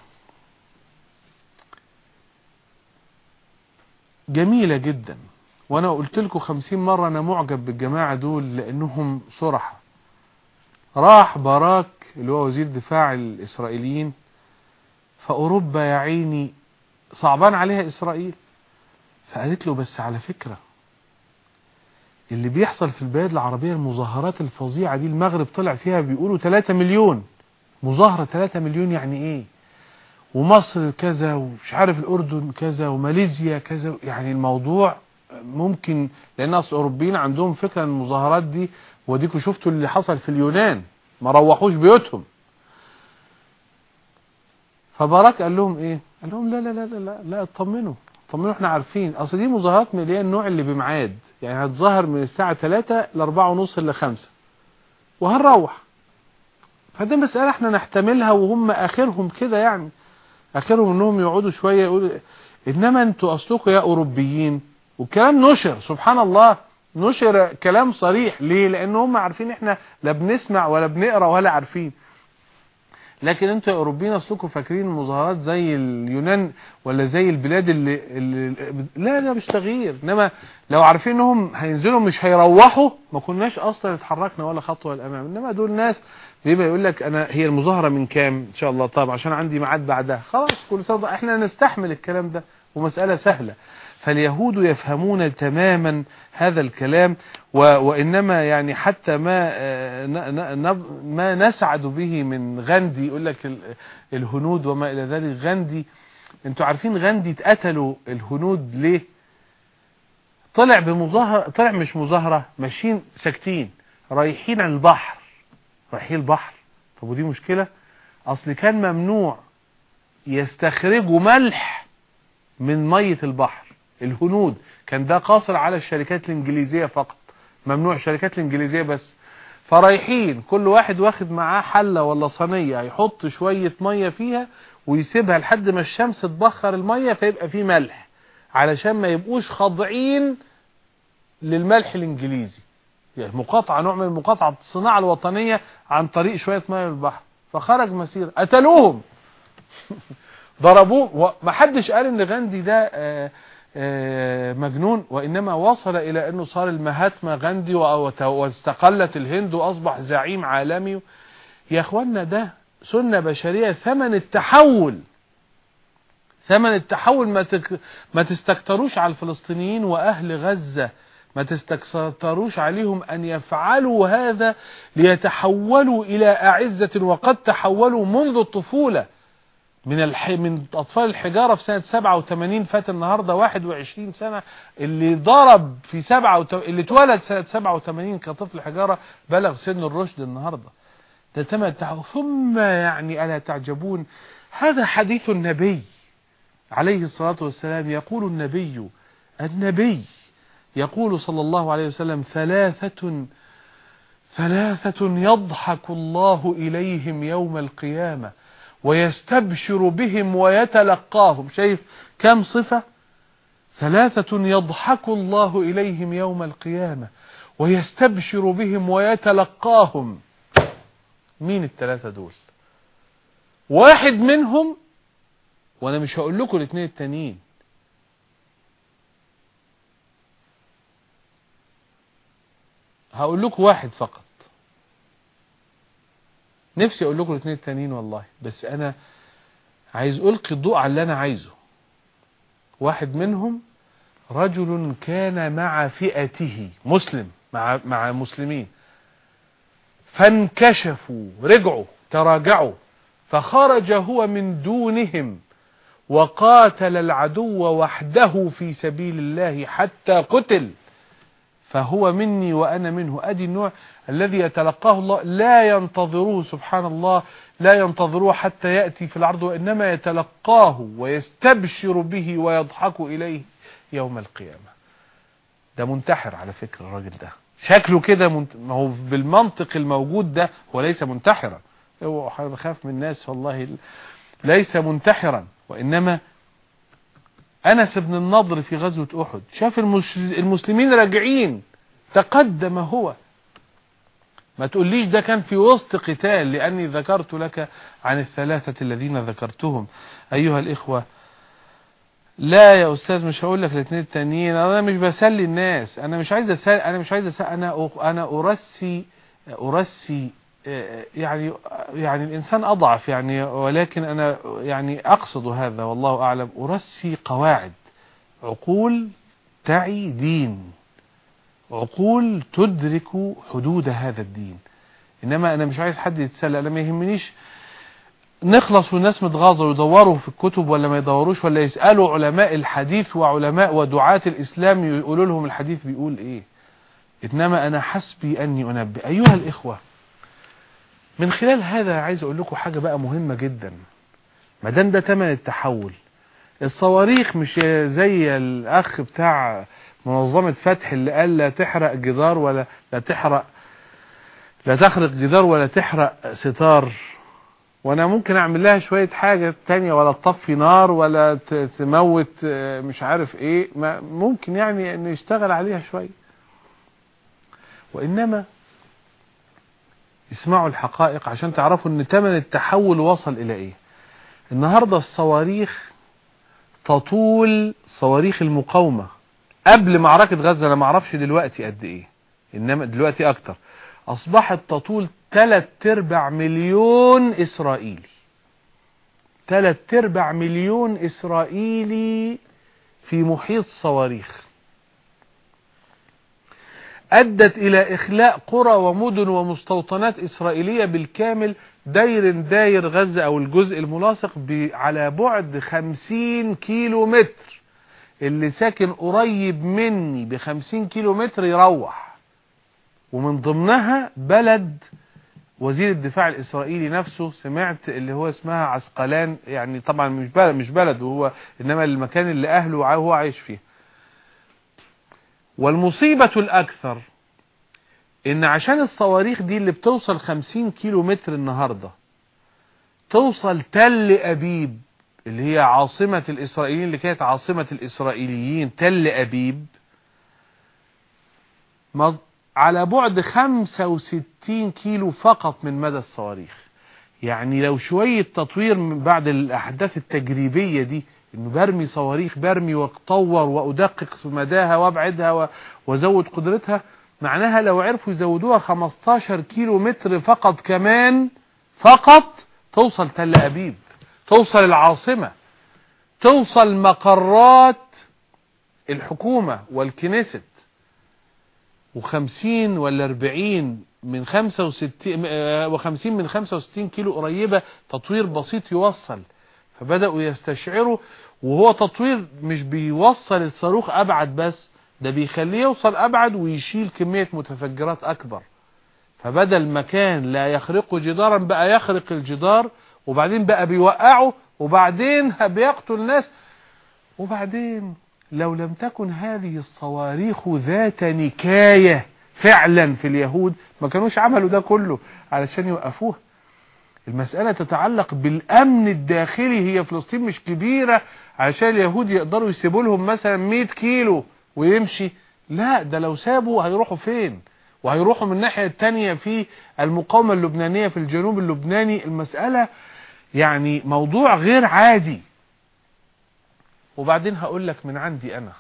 جميلة جدا وانا قلت لكم خمسين مرة انا معجب بالجماعة دول لانهم صرحة راح باراك اللي هو وزير دفاع الاسرائيليين فاوروبا يا عيني صعبان عليها اسرائيل فقالت له بس على فكرة اللي بيحصل في البلاد العربية المظاهرات الفظيعة دي المغرب طلع فيها بيقولوا 3 مليون مظاهرة 3 مليون يعني ايه ومصر كذا ومش عارف الاردن كذا وماليزيا كذا يعني الموضوع ممكن لان اصل الاوروبيين عندهم فكرة ان المظاهرات دي وديكوا شفتوا اللي حصل في اليونان ما روحوش بيوتهم فباراك قال لهم ايه قال لهم لا لا لا لا لا, لا اطمنوا اطمنوا احنا عارفين اصل دي مظاهرات من اللي هي النوع اللي بميعاد يعني هتظهر من الساعة 3 ل 4 ونص ل 5 وهنروح فده مسألة احنا نحتملها وهم اخرهم كده يعني اخرهم انهم يقعدوا شوية يقولوا انما انتوا اصلكم يا اوروبيين والكلام نشر سبحان الله نشر كلام صريح ليه لان هم عارفين احنا لا بنسمع ولا بنقرا ولا عارفين لكن انتوا يا اوروبيين اصلكم فاكرين المظاهرات زي اليونان ولا زي البلاد اللي, اللي لا ده مش تغيير انما لو عارفين انهم هينزلوا مش هيروحوا ما كناش اصلا اتحركنا ولا خطوه للامام انما دول ناس بيبقى يقول لك انا هي المظاهره من كام ان شاء الله طب عشان عندي ميعاد بعدها خلاص كل سنه احنا نستحمل الكلام ده ومساله سهله فاليهود يفهمون تماما هذا الكلام وإنما يعني حتى ما ما نسعد به من غاندي يقول لك الهنود وما إلى ذلك غاندي انتوا عارفين غاندي اتقتلوا الهنود ليه طلع بمظاهرة طلع مش مظاهرة ماشيين ساكتين رايحين على البحر رايحين البحر طب ودي مشكلة اصل كان ممنوع يستخرجوا ملح من مية البحر الهنود كان ده قاصر على الشركات الانجليزية فقط ممنوع الشركات الانجليزية بس فرايحين كل واحد واخد معاه حلة ولا صينية يحط شوية مية فيها ويسيبها لحد ما الشمس تبخر المية فيبقى فيه ملح علشان ما يبقوش خاضعين للملح الانجليزي يعني مقاطعة نوع من المقاطعة الصناعة الوطنية عن طريق شوية مية من البحر فخرج مسير قتلوهم ضربوه ومحدش قال ان غاندي ده آآ آآ مجنون وإنما وصل إلى أنه صار المهاتما غاندي واستقلت الهند وأصبح زعيم عالمي يا أخوانا ده سنة بشرية ثمن التحول ثمن التحول ما, تك ما تستكتروش على الفلسطينيين وأهل غزة ما تستكثروش عليهم أن يفعلوا هذا ليتحولوا إلى أعزة وقد تحولوا منذ الطفولة من الح... من أطفال الحجارة في سنة 87 فات النهاردة 21 سنة اللي ضرب في 7 وت... اللي اتولد سنة 87 كطفل حجارة بلغ سن الرشد النهاردة ده تم التحول ثم يعني ألا تعجبون هذا حديث النبي عليه الصلاة والسلام يقول النبي النبي يقول صلى الله عليه وسلم ثلاثة ثلاثة يضحك الله إليهم يوم القيامة ويستبشر بهم ويتلقاهم شايف كم صفة ثلاثة يضحك الله إليهم يوم القيامة ويستبشر بهم ويتلقاهم مين الثلاثة دول واحد منهم وانا مش هقول لكم الاثنين التانيين هقول لكم واحد فقط نفسي اقول لكم الاثنين التانيين والله بس انا عايز القي الضوء على اللي انا عايزه واحد منهم رجل كان مع فئته مسلم مع مع مسلمين فانكشفوا رجعوا تراجعوا فخرج هو من دونهم وقاتل العدو وحده في سبيل الله حتى قتل فهو مني وأنا منه أدي النوع الذي يتلقاه الله لا ينتظروه سبحان الله لا ينتظروه حتى يأتي في العرض وإنما يتلقاه ويستبشر به ويضحك إليه يوم القيامة ده منتحر على فكرة الراجل ده شكله كده منت... ما هو بالمنطق الموجود ده هو ليس منتحرا هو بخاف من الناس والله ليس منتحرا وإنما أنس بن النضر في غزوة أحد شاف المسلمين راجعين تقدم هو ما تقوليش ده كان في وسط قتال لأني ذكرت لك عن الثلاثة الذين ذكرتهم أيها الإخوة لا يا أستاذ مش هقول لك الاثنين التانيين أنا مش بسلي الناس أنا مش عايز أسل أنا مش عايز أسل أنا أنا أرسي أرسي يعني يعني الإنسان أضعف يعني ولكن أنا يعني أقصد هذا والله أعلم أرسي قواعد عقول تعي دين عقول تدرك حدود هذا الدين إنما أنا مش عايز حد يتسلى أنا ما يهمنيش نخلص والناس متغاظة ويدوروا في الكتب ولا ما يدوروش ولا يسألوا علماء الحديث وعلماء ودعاة الإسلام يقولوا لهم الحديث بيقول إيه إنما أنا حسبي أني أنبئ أيها الإخوة من خلال هذا عايز اقول لكم حاجة بقى مهمة جدا ما دام ده تمن التحول الصواريخ مش زي الاخ بتاع منظمة فتح اللي قال لا تحرق جدار ولا لا تحرق لا تخرق جدار ولا تحرق ستار وانا ممكن اعمل لها شوية حاجة تانية ولا تطفي نار ولا تموت مش عارف ايه ما ممكن يعني نشتغل عليها شوية وانما اسمعوا الحقائق عشان تعرفوا ان تمن التحول وصل الى ايه النهاردة الصواريخ تطول صواريخ المقاومة قبل معركة غزة انا معرفش دلوقتي قد ايه انما دلوقتي اكتر اصبحت تطول تلات ارباع مليون اسرائيلي تلات ارباع مليون اسرائيلي في محيط صواريخ أدت إلى إخلاء قرى ومدن ومستوطنات إسرائيلية بالكامل داير داير غزة أو الجزء الملاصق على بعد خمسين كيلو متر اللي ساكن قريب مني بخمسين كيلو متر يروح ومن ضمنها بلد وزير الدفاع الإسرائيلي نفسه سمعت اللي هو اسمها عسقلان يعني طبعا مش بلد مش بلد وهو إنما المكان اللي أهله هو عايش فيه والمصيبة الأكثر إن عشان الصواريخ دي اللي بتوصل 50 كيلو متر النهاردة توصل تل أبيب اللي هي عاصمة الإسرائيليين اللي كانت عاصمة الإسرائيليين تل أبيب على بعد 65 كيلو فقط من مدى الصواريخ يعني لو شوية تطوير من بعد الأحداث التجريبية دي انه برمي صواريخ برمي واطور وادقق في مداها وابعدها وازود قدرتها معناها لو عرفوا يزودوها 15 كيلو متر فقط كمان فقط توصل تل ابيب توصل العاصمة توصل مقرات الحكومة والكنيست وخمسين ولا اربعين من خمسة وستين وخمسين من خمسة وستين كيلو قريبة تطوير بسيط يوصل فبدأوا يستشعروا وهو تطوير مش بيوصل الصاروخ أبعد بس ده بيخليه يوصل أبعد ويشيل كمية متفجرات أكبر فبدل مكان لا يخرقه جدارا بقى يخرق الجدار وبعدين بقى بيوقعه وبعدين بيقتل ناس وبعدين لو لم تكن هذه الصواريخ ذات نكاية فعلا في اليهود ما كانوش عملوا ده كله علشان يوقفوها المسألة تتعلق بالأمن الداخلي هي فلسطين مش كبيرة عشان اليهود يقدروا يسيبوا لهم مثلا 100 كيلو ويمشي لا ده لو سابوا هيروحوا فين وهيروحوا من الناحية التانية في المقاومة اللبنانية في الجنوب اللبناني المسألة يعني موضوع غير عادي وبعدين هقول لك من عندي أنا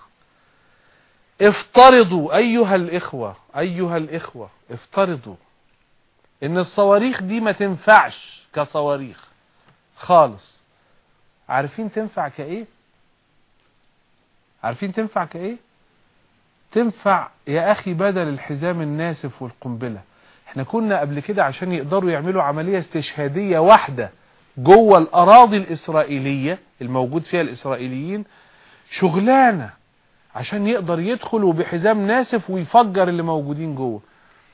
افترضوا أيها الإخوة أيها الإخوة افترضوا إن الصواريخ دي ما تنفعش كصواريخ خالص عارفين تنفع كإيه عارفين تنفع كإيه تنفع يا أخي بدل الحزام الناسف والقنبلة احنا كنا قبل كده عشان يقدروا يعملوا عملية استشهادية واحدة جوه الأراضي الإسرائيلية الموجود فيها الإسرائيليين شغلانة عشان يقدر يدخل وبحزام ناسف ويفجر اللي موجودين جوه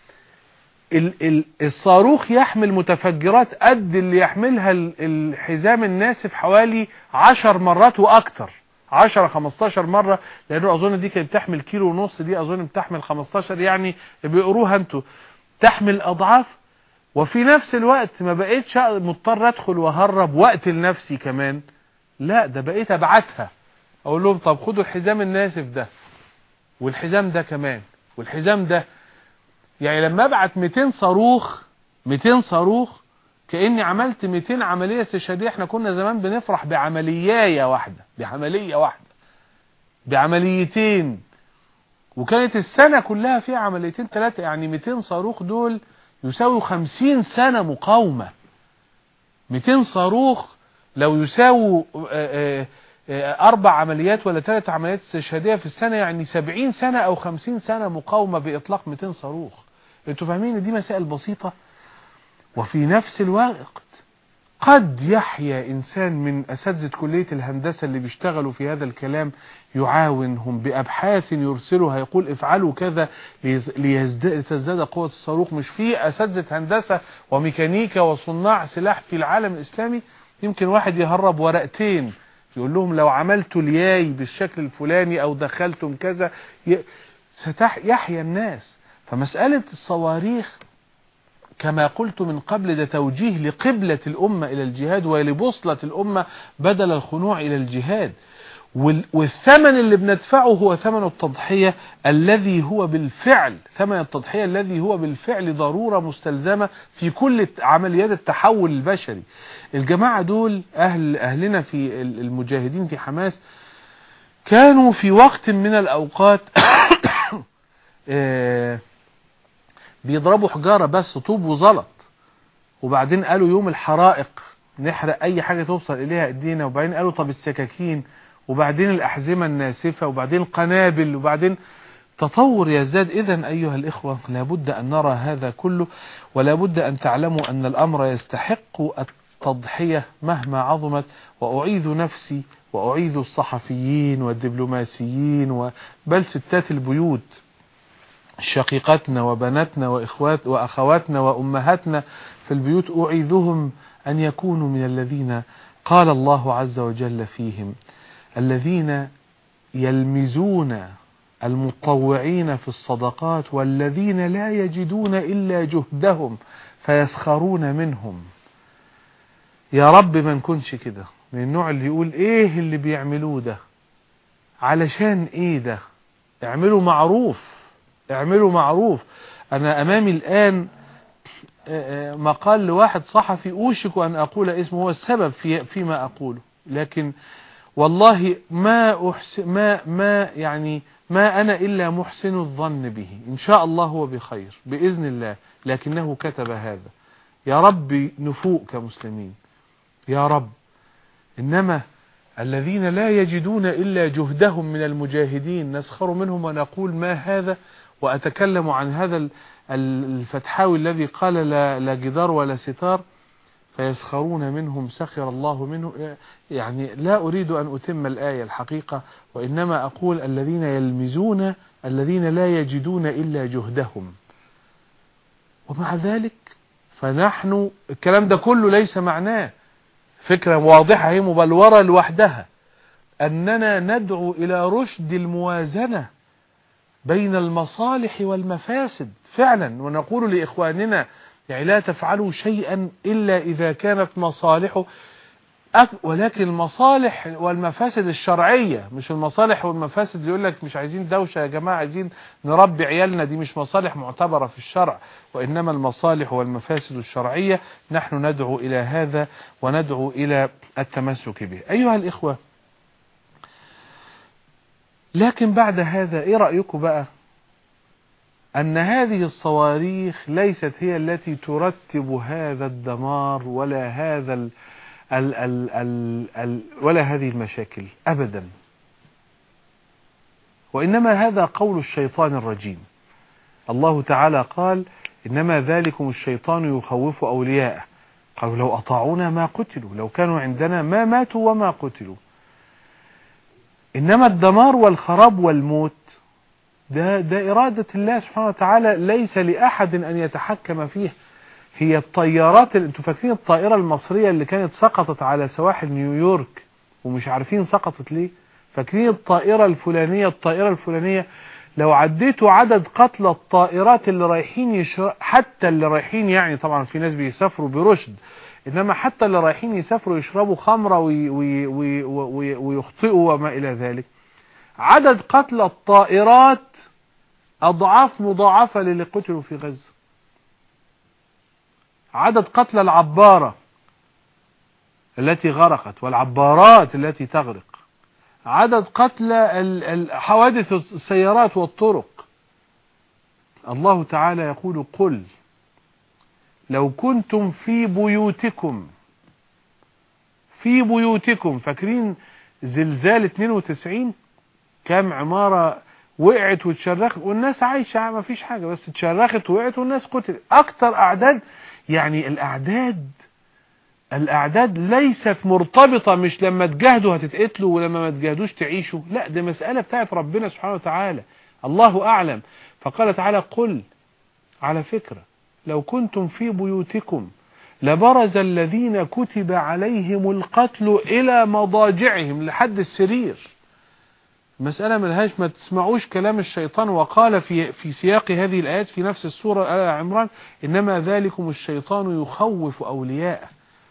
ال ال الصاروخ يحمل متفجرات قد اللي يحملها الحزام الناسف حوالي عشر مرات واكتر 10 15 مرة لانه اظن دي كانت بتحمل كيلو ونص دي اظن بتحمل 15 يعني بيقروها انتوا تحمل اضعاف وفي نفس الوقت ما بقيتش مضطر ادخل واهرب وقت لنفسي كمان لا ده بقيت ابعتها اقول لهم طب خدوا الحزام الناسف ده والحزام ده كمان والحزام ده يعني لما ابعت 200 صاروخ 200 صاروخ كاني عملت 200 عمليه استشهاديه احنا كنا زمان بنفرح بعمليايه واحده بعمليه واحده بعمليتين وكانت السنه كلها فيها عمليتين ثلاثه يعني 200 صاروخ دول يساوي 50 سنه مقاومه 200 صاروخ لو يساووا اربع عمليات ولا ثلاث عمليات استشهاديه في السنه يعني 70 سنه او 50 سنه مقاومه باطلاق 200 صاروخ انتوا فاهمين ان دي مسائل بسيطه وفي نفس الوقت قد يحيا انسان من اساتذه كليه الهندسه اللي بيشتغلوا في هذا الكلام يعاونهم بابحاث يرسلها يقول افعلوا كذا لتزداد قوه الصاروخ مش في اساتذه هندسه وميكانيكا وصناع سلاح في العالم الاسلامي يمكن واحد يهرب ورقتين يقول لهم لو عملتوا الياي بالشكل الفلاني او دخلتم كذا ستح يحيا الناس فمسألة الصواريخ كما قلت من قبل ده توجيه لقبلة الأمة إلى الجهاد ولبوصلة الأمة بدل الخنوع إلى الجهاد والثمن اللي بندفعه هو ثمن التضحية الذي هو بالفعل ثمن التضحية الذي هو بالفعل ضرورة مستلزمة في كل عمليات التحول البشري الجماعة دول أهل أهلنا في المجاهدين في حماس كانوا في وقت من الأوقات بيضربوا حجارة بس طوب وزلط وبعدين قالوا يوم الحرائق نحرق أي حاجة توصل إليها إيدينا وبعدين قالوا طب السكاكين وبعدين الأحزمة الناسفة وبعدين قنابل وبعدين تطور يزداد إذا أيها الإخوة لابد أن نرى هذا كله ولابد أن تعلموا أن الأمر يستحق التضحية مهما عظمت وأعيذ نفسي وأعيذ الصحفيين والدبلوماسيين بل ستات البيوت شقيقتنا وبناتنا وإخوات وأخواتنا وأمهاتنا في البيوت أعيذهم أن يكونوا من الذين قال الله عز وجل فيهم الذين يلمزون المطوعين في الصدقات والذين لا يجدون إلا جهدهم فيسخرون منهم يا رب ما نكونش كده من النوع اللي يقول ايه اللي بيعملوه ده علشان ايه ده اعملوا معروف اعملوا معروف انا امامي الان مقال لواحد صحفي اوشك ان اقول اسمه هو السبب في فيما اقوله لكن والله ما أحسن ما ما يعني ما انا الا محسن الظن به ان شاء الله هو بخير باذن الله لكنه كتب هذا يا رب نفوق كمسلمين يا رب انما الذين لا يجدون إلا جهدهم من المجاهدين نسخر منهم ونقول ما هذا وأتكلم عن هذا الفتحاوي الذي قال لا, لا جدار ولا ستار فيسخرون منهم سخر الله منه يعني لا أريد أن أتم الآية الحقيقة وإنما أقول الذين يلمزون الذين لا يجدون إلا جهدهم ومع ذلك فنحن الكلام ده كله ليس معناه فكرة واضحة هي مبلورة لوحدها أننا ندعو إلى رشد الموازنة بين المصالح والمفاسد فعلا ونقول لإخواننا يعني لا تفعلوا شيئا إلا إذا كانت مصالحه ولكن المصالح والمفاسد الشرعية مش المصالح والمفاسد اللي يقول لك مش عايزين دوشة يا جماعة عايزين نربي عيالنا دي مش مصالح معتبرة في الشرع وإنما المصالح والمفاسد الشرعية نحن ندعو إلى هذا وندعو إلى التمسك به أيها الإخوة لكن بعد هذا إيه رأيكم بقى أن هذه الصواريخ ليست هي التي ترتب هذا الدمار ولا هذا ال ال ال ال ال ولا هذه المشاكل أبدا وإنما هذا قول الشيطان الرجيم الله تعالى قال إنما ذلكم الشيطان يخوف أولياءه قالوا لو أطاعونا ما قتلوا لو كانوا عندنا ما ماتوا وما قتلوا إنما الدمار والخراب والموت ده, ده إرادة الله سبحانه وتعالى ليس لأحد أن يتحكم فيه هي الطيارات اللي انتوا فاكرين الطائرة المصرية اللي كانت سقطت على سواحل نيويورك ومش عارفين سقطت ليه فاكرين الطائرة الفلانية الطائرة الفلانية لو عديتوا عدد قتلى الطائرات اللي رايحين يشر... حتى اللي رايحين يعني طبعا في ناس بيسافروا برشد انما حتى اللي رايحين يسافروا يشربوا خمرة وي... وي... وي... وي... ويخطئوا وما الى ذلك عدد قتلى الطائرات اضعاف مضاعفة للي قتلوا في غزة عدد قتلى العبارة التي غرقت والعبارات التي تغرق عدد قتلى حوادث السيارات والطرق الله تعالى يقول قل لو كنتم في بيوتكم في بيوتكم فاكرين زلزال 92 كام عمارة وقعت واتشرخت والناس عايشة ما فيش حاجة بس اتشرخت وقعت والناس قتلت اكتر اعداد يعني الاعداد الاعداد ليست مرتبطة مش لما تجاهدوا هتتقتلوا ولما ما تجاهدوش تعيشوا لا دي مسألة بتاعت ربنا سبحانه وتعالى الله اعلم فقال تعالى قل على فكرة لو كنتم في بيوتكم لبرز الذين كتب عليهم القتل الى مضاجعهم لحد السرير مسألة ملهاش ما تسمعوش كلام الشيطان وقال في في سياق هذه الآيات في نفس السورة آل عمران إنما ذلكم الشيطان يخوف أولياءه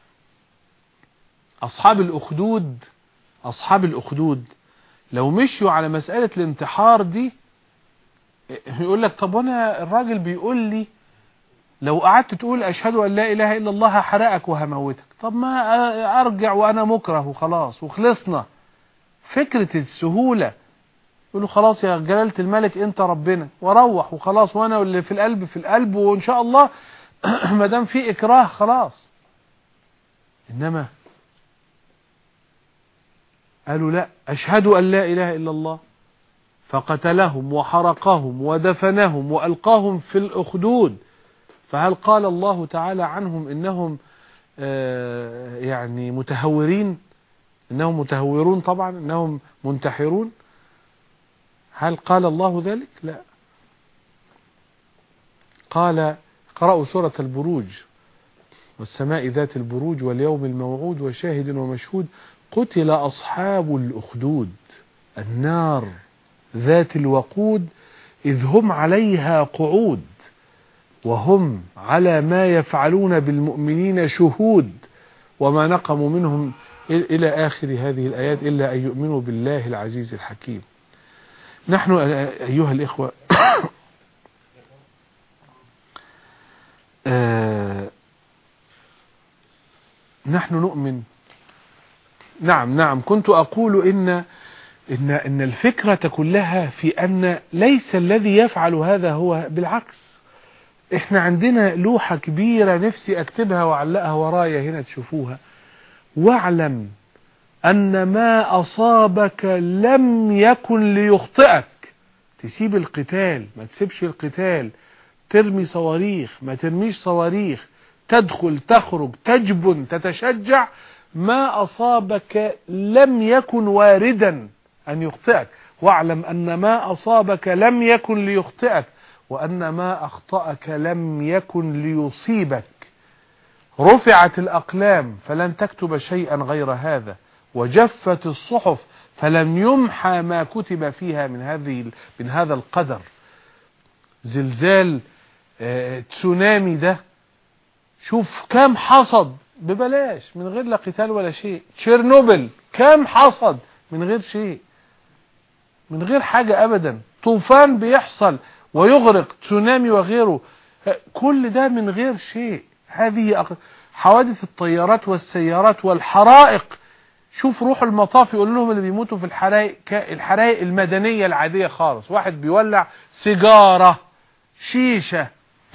أصحاب الأخدود أصحاب الأخدود لو مشوا على مسألة الانتحار دي يقول لك طب وانا الراجل بيقول لي لو قعدت تقول أشهد أن لا إله إلا الله هحرقك وهموتك طب ما أرجع وأنا مكره وخلاص وخلصنا فكرة السهولة يقولوا خلاص يا جلالة الملك انت ربنا وروح وخلاص وانا اللي في القلب في القلب وان شاء الله ما دام في اكراه خلاص انما قالوا لا اشهد ان لا اله الا الله فقتلهم وحرقهم ودفنهم والقاهم في الاخدود فهل قال الله تعالى عنهم انهم يعني متهورين انهم متهورون طبعا انهم منتحرون هل قال الله ذلك لا قال قرأوا سورة البروج والسماء ذات البروج واليوم الموعود وشاهد ومشهود قتل أصحاب الأخدود النار ذات الوقود إذ هم عليها قعود وهم على ما يفعلون بالمؤمنين شهود وما نقموا منهم إلى آخر هذه الآيات إلا أن يؤمنوا بالله العزيز الحكيم نحن أيها الإخوة نحن نؤمن نعم نعم كنت أقول إن إن إن الفكرة كلها في أن ليس الذي يفعل هذا هو بالعكس إحنا عندنا لوحة كبيرة نفسي أكتبها وأعلقها ورايا هنا تشوفوها واعلم أن ما أصابك لم يكن ليخطئك تسيب القتال ما تسيبش القتال ترمي صواريخ ما ترميش صواريخ تدخل تخرج تجبن تتشجع ما أصابك لم يكن واردا أن يخطئك واعلم أن ما أصابك لم يكن ليخطئك وأن ما أخطأك لم يكن ليصيبك رفعت الأقلام فلن تكتب شيئا غير هذا وجفت الصحف فلم يمحى ما كتب فيها من هذه من هذا القدر زلزال اه تسونامي ده شوف كم حصد ببلاش من غير لا قتال ولا شيء تشيرنوبل كم حصد من غير شيء من غير حاجة ابدا طوفان بيحصل ويغرق تسونامي وغيره كل ده من غير شيء هذه حوادث الطيارات والسيارات والحرائق شوف روح المطاف يقول لهم اللي بيموتوا في الحرائق الحرائق المدنية العادية خالص واحد بيولع سيجارة شيشة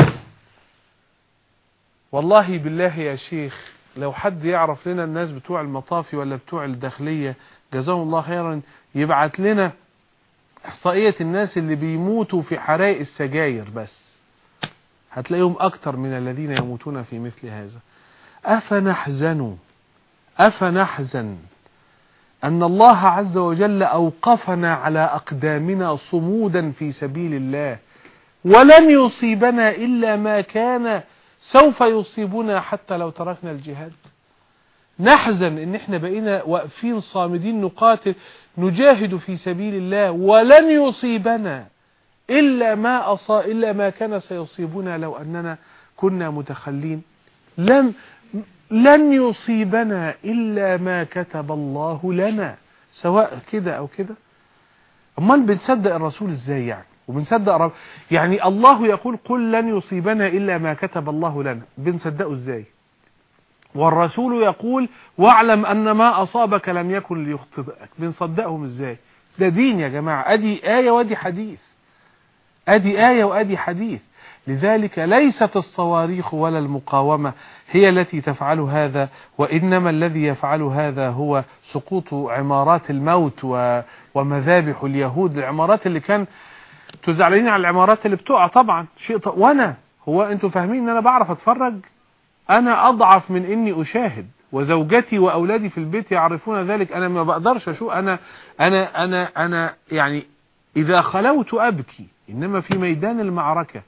والله بالله يا شيخ لو حد يعرف لنا الناس بتوع المطافي ولا بتوع الداخلية جزاهم الله خيرا يبعت لنا احصائية الناس اللي بيموتوا في حرائق السجاير بس هتلاقيهم اكتر من الذين يموتون في مثل هذا افنحزن افنحزن ان الله عز وجل اوقفنا على اقدامنا صمودا في سبيل الله ولن يصيبنا الا ما كان سوف يصيبنا حتى لو تركنا الجهاد نحزن ان احنا بقينا واقفين صامدين نقاتل نجاهد في سبيل الله ولن يصيبنا إلا ما أصا إلا ما كان سيصيبنا لو أننا كنا متخلين لم لن يصيبنا إلا ما كتب الله لنا سواء كده أو كده أمال بنصدق الرسول إزاي يعني وبنصدق رب يعني الله يقول قل لن يصيبنا إلا ما كتب الله لنا بنصدقه إزاي والرسول يقول واعلم أن ما أصابك لم يكن ليخطئك بنصدقهم إزاي ده دين يا جماعة أدي آية وأدي حديث أدي آية وأدي حديث لذلك ليست الصواريخ ولا المقاومة هي التي تفعل هذا وإنما الذي يفعل هذا هو سقوط عمارات الموت ومذابح اليهود العمارات اللي كان تزعلين على العمارات اللي بتقع طبعا شيء ط... وانا هو انتوا فاهمين ان انا بعرف اتفرج انا اضعف من اني اشاهد وزوجتي واولادي في البيت يعرفون ذلك انا ما بقدرش اشوف انا انا انا انا يعني اذا خلوت ابكي انما في ميدان المعركة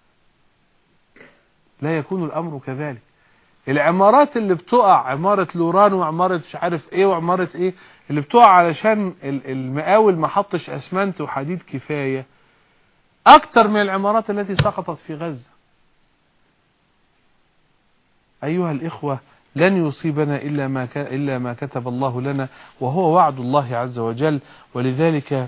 لا يكون الامر كذلك العمارات اللي بتقع عمارة لوران وعمارة مش عارف ايه وعمارة ايه اللي بتقع علشان المقاول ما حطش اسمنت وحديد كفاية اكتر من العمارات التي سقطت في غزة ايها الاخوة لن يصيبنا إلا ما, إلا ما كتب الله لنا وهو وعد الله عز وجل ولذلك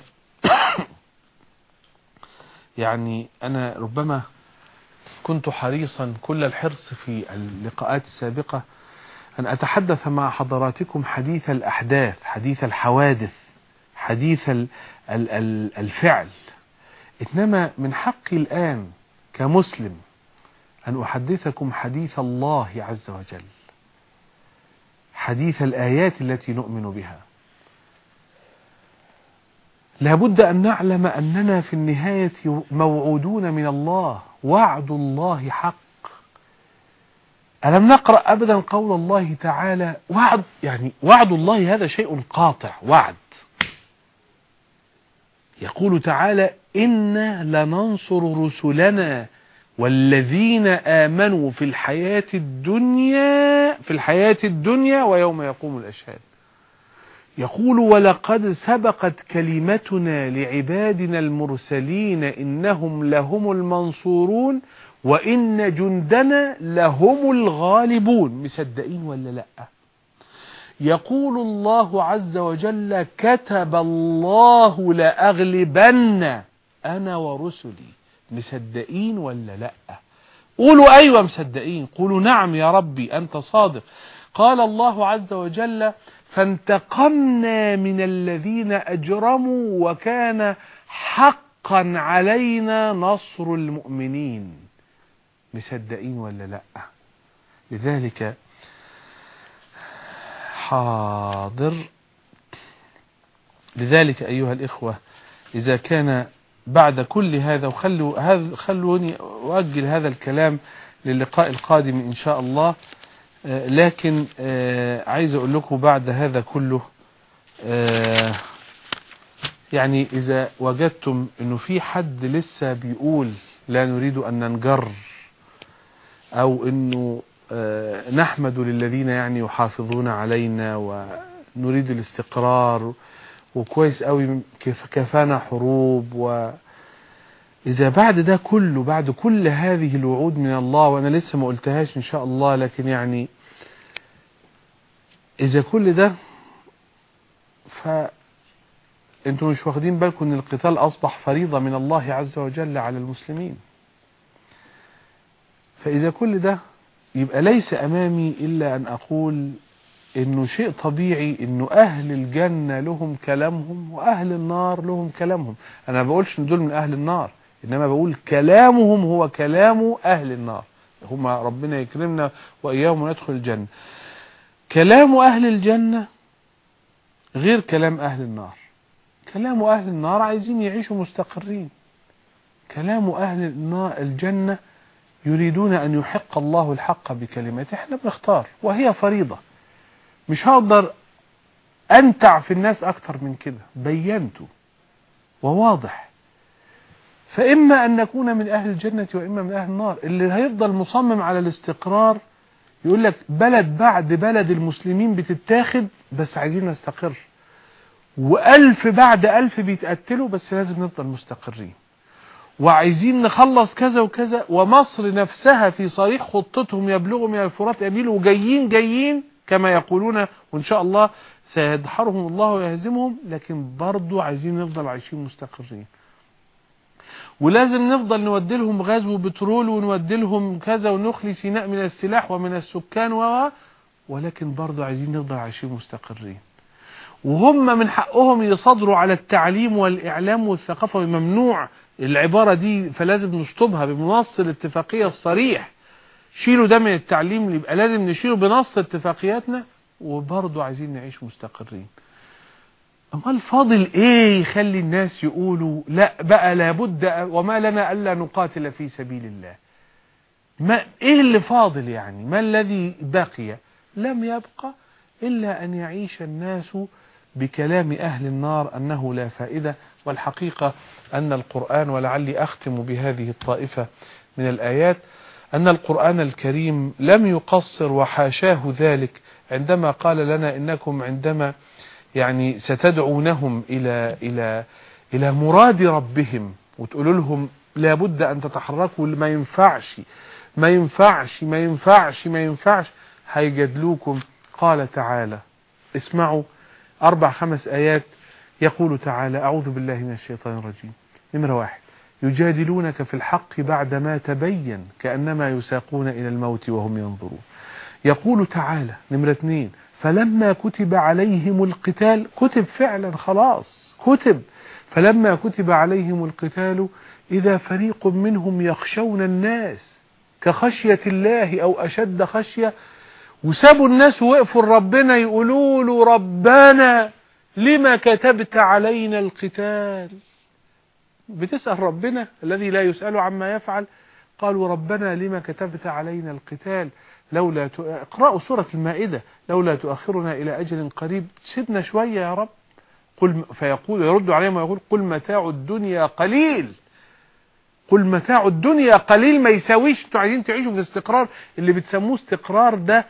يعني أنا ربما كنت حريصا كل الحرص في اللقاءات السابقة أن أتحدث مع حضراتكم حديث الأحداث حديث الحوادث حديث الفعل إنما من حقي الآن كمسلم أن أحدثكم حديث الله عز وجل حديث الآيات التي نؤمن بها لابد أن نعلم أننا في النهاية موعودون من الله وعد الله حق ألم نقرأ أبدا قول الله تعالى وعد يعني وعد الله هذا شيء قاطع وعد يقول تعالى إنا لننصر رسلنا والذين آمنوا في الحياة الدنيا في الحياة الدنيا ويوم يقوم الأشهاد يقول ولقد سبقت كلمتنا لعبادنا المرسلين إنهم لهم المنصورون وإن جندنا لهم الغالبون مصدقين ولا لأ يقول الله عز وجل كتب الله لأغلبن أنا ورسلي مصدقين ولا لأ قولوا أيوة مصدقين قولوا نعم يا ربي أنت صادق قال الله عز وجل فانتقمنا من الذين أجرموا وكان حقا علينا نصر المؤمنين مصدقين ولا لأ لذلك حاضر لذلك أيها الإخوة إذا كان بعد كل هذا وخلوا هذا خلوني أؤجل هذا الكلام للقاء القادم إن شاء الله آه، لكن آه، عايز أقول لكم بعد هذا كله آه، يعني إذا وجدتم أنه في حد لسه بيقول لا نريد أن ننجر أو أنه نحمد للذين يعني يحافظون علينا ونريد الاستقرار وكويس قوي كيف كفانا حروب و إذا بعد ده كله بعد كل هذه الوعود من الله وأنا لسه ما قلتهاش إن شاء الله لكن يعني إذا كل ده ف انتم مش واخدين بالكم ان القتال اصبح فريضة من الله عز وجل على المسلمين فاذا كل ده يبقى ليس امامي الا ان اقول انه شيء طبيعي انه اهل الجنة لهم كلامهم واهل النار لهم كلامهم انا ما بقولش ان دول من اهل النار انما بقول كلامهم هو كلام اهل النار هم ربنا يكرمنا واياهم وندخل الجنة كلام اهل الجنة غير كلام اهل النار كلام اهل النار عايزين يعيشوا مستقرين كلام اهل النار الجنة يريدون ان يحق الله الحق بكلمته احنا بنختار وهي فريضة مش هقدر انتع في الناس اكتر من كده بينته وواضح فاما ان نكون من اهل الجنة واما من اهل النار اللي هيفضل مصمم على الاستقرار يقول لك بلد بعد بلد المسلمين بتتاخد بس عايزين نستقر والف بعد الف بيتقتلوا بس لازم نفضل مستقرين وعايزين نخلص كذا وكذا ومصر نفسها في صريح خطتهم يبلغوا من الفرات أميل وجايين جايين كما يقولون وإن شاء الله سيدحرهم الله ويهزمهم لكن برضو عايزين نفضل عايشين مستقرين ولازم نفضل نودي لهم غاز وبترول ونودي لهم كذا ونخلي سيناء من السلاح ومن السكان و ولكن برضو عايزين نفضل عايشين مستقرين وهم من حقهم يصدروا على التعليم والإعلام والثقافة وممنوع العبارة دي فلازم نشطبها بنص الاتفاقية الصريح شيلوا ده من التعليم يبقى لازم نشيله بنص اتفاقياتنا وبرضه عايزين نعيش مستقرين امال فاضل ايه يخلي الناس يقولوا لا بقى لابد وما لنا الا نقاتل في سبيل الله ما ايه اللي فاضل يعني ما الذي بقي لم يبقى الا ان يعيش الناس بكلام أهل النار أنه لا فائدة والحقيقة أن القرآن ولعلي أختم بهذه الطائفة من الآيات أن القرآن الكريم لم يقصر وحاشاه ذلك عندما قال لنا إنكم عندما يعني ستدعونهم إلى إلى إلى مراد ربهم وتقولوا لهم لابد أن تتحركوا ما ينفعش ما ينفعش ما ينفعش ما ينفعش هيجادلوكم قال تعالى اسمعوا أربع خمس آيات يقول تعالى أعوذ بالله من الشيطان الرجيم نمرة واحد يجادلونك في الحق بعدما تبين كأنما يساقون إلى الموت وهم ينظرون يقول تعالى نمرة اثنين فلما كتب عليهم القتال كتب فعلا خلاص كتب فلما كتب عليهم القتال إذا فريق منهم يخشون الناس كخشية الله أو أشد خشية وسابوا الناس وقفوا ربنا يقولوا له ربنا لما كتبت علينا القتال بتسأل ربنا الذي لا يسأل عما يفعل قالوا ربنا لما كتبت علينا القتال لولا ت... اقرأوا سورة المائدة لولا تؤخرنا إلى أجل قريب سيبنا شوية يا رب قل فيقول يرد عليهم ويقول قل متاع الدنيا قليل قل متاع الدنيا قليل ما يساويش انتوا عايزين تعيشوا في استقرار اللي بتسموه استقرار ده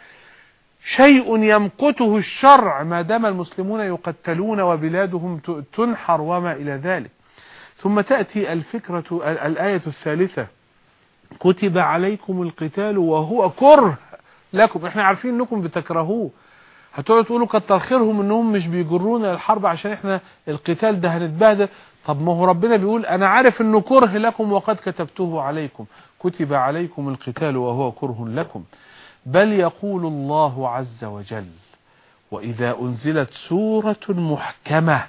شيء يمقته الشرع ما دام المسلمون يقتلون وبلادهم تنحر وما إلى ذلك ثم تأتي الفكرة الآية الثالثة كتب عليكم القتال وهو كره لكم احنا عارفين انكم بتكرهوه هتقعدوا تقولوا كتر خيرهم انهم مش بيجرونا الحرب عشان احنا القتال ده هنتبهدل طب ما هو ربنا بيقول انا عارف انه كره لكم وقد كتبته عليكم كتب عليكم القتال وهو كره لكم بل يقول الله عز وجل وإذا أنزلت سورة محكمة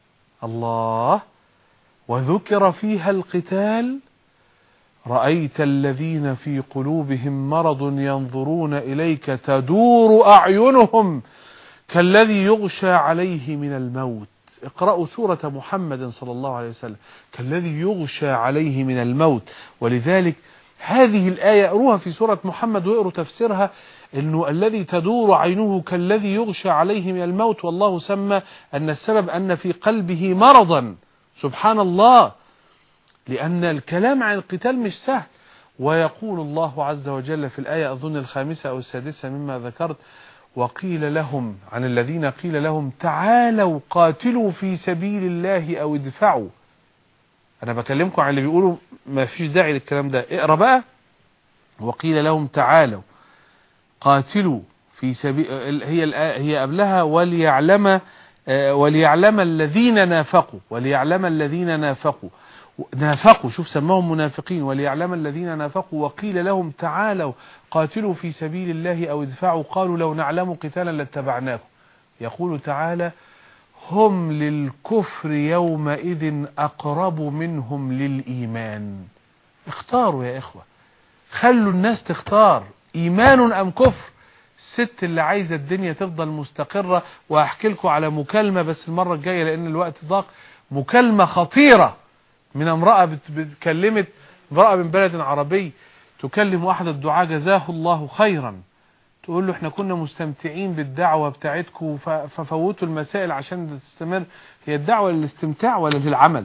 الله وذكر فيها القتال رأيت الذين في قلوبهم مرض ينظرون إليك تدور أعينهم كالذي يغشى عليه من الموت اقرأوا سورة محمد صلى الله عليه وسلم كالذي يغشى عليه من الموت ولذلك هذه الآية اقروها في سورة محمد واقروا تفسيرها انه الذي تدور عينه كالذي يغشى عليه من الموت والله سمى ان السبب ان في قلبه مرضا سبحان الله لان الكلام عن القتال مش سهل ويقول الله عز وجل في الآية أظن الخامسة أو السادسة مما ذكرت وقيل لهم عن الذين قيل لهم تعالوا قاتلوا في سبيل الله أو ادفعوا أنا بكلمكم عن اللي بيقولوا ما فيش داعي للكلام ده اقرأ بقى وقيل لهم تعالوا قاتلوا في سبيل هي هي قبلها وليعلم وليعلم الذين نافقوا وليعلم الذين نافقوا نافقوا شوف سماهم منافقين وليعلم الذين نافقوا وقيل لهم تعالوا قاتلوا في سبيل الله أو ادفعوا قالوا لو نعلم قتالا لاتبعناكم يقول تعالى هم للكفر يومئذ أقرب منهم للإيمان اختاروا يا إخوة خلوا الناس تختار إيمان أم كفر الست اللي عايزة الدنيا تفضل مستقرة وأحكي لكم على مكالمة بس المرة الجاية لأن الوقت ضاق مكالمة خطيرة من امرأة بتكلمت امرأة من بلد عربي تكلم واحد الدعاء جزاه الله خيرا تقول له احنا كنا مستمتعين بالدعوة بتاعتكم ففوتوا المسائل عشان تستمر هي الدعوة للاستمتاع ولا للعمل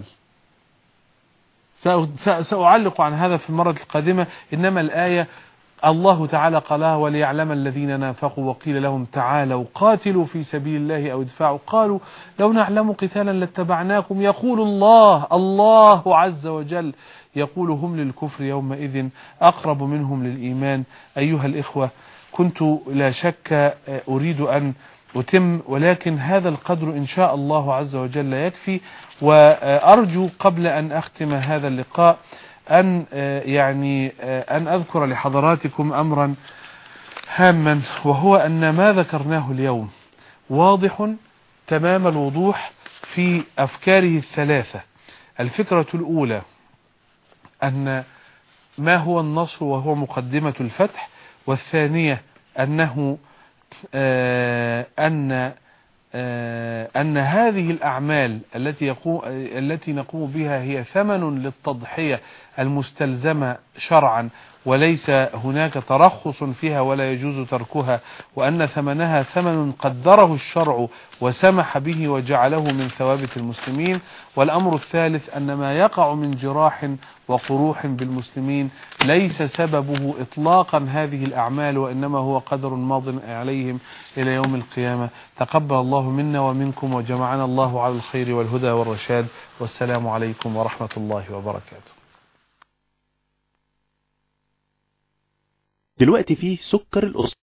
سأعلق عن هذا في المرة القادمة إنما الآية الله تعالى قالها وليعلم الذين نافقوا وقيل لهم تعالوا قاتلوا في سبيل الله أو ادفعوا قالوا لو نعلم قتالا لاتبعناكم يقول الله الله عز وجل يقول هم للكفر يومئذ أقرب منهم للإيمان أيها الإخوة كنت لا شك أريد أن أتم ولكن هذا القدر إن شاء الله عز وجل يكفي وأرجو قبل أن أختم هذا اللقاء أن يعني أن أذكر لحضراتكم أمرا هاما وهو أن ما ذكرناه اليوم واضح تمام الوضوح في أفكاره الثلاثة الفكرة الأولى أن ما هو النصر وهو مقدمة الفتح والثانية أنه أن أن هذه الأعمال التي يقوم التي نقوم بها هي ثمن للتضحية المستلزمة شرعا وليس هناك ترخص فيها ولا يجوز تركها وأن ثمنها ثمن قدره الشرع وسمح به وجعله من ثوابت المسلمين والأمر الثالث أن ما يقع من جراح وقروح بالمسلمين ليس سببه إطلاقا هذه الأعمال وإنما هو قدر ماض عليهم إلى يوم القيامة تقبل الله منا ومنكم وجمعنا الله على الخير والهدى والرشاد والسلام عليكم ورحمة الله وبركاته دلوقتي فيه سكر القرص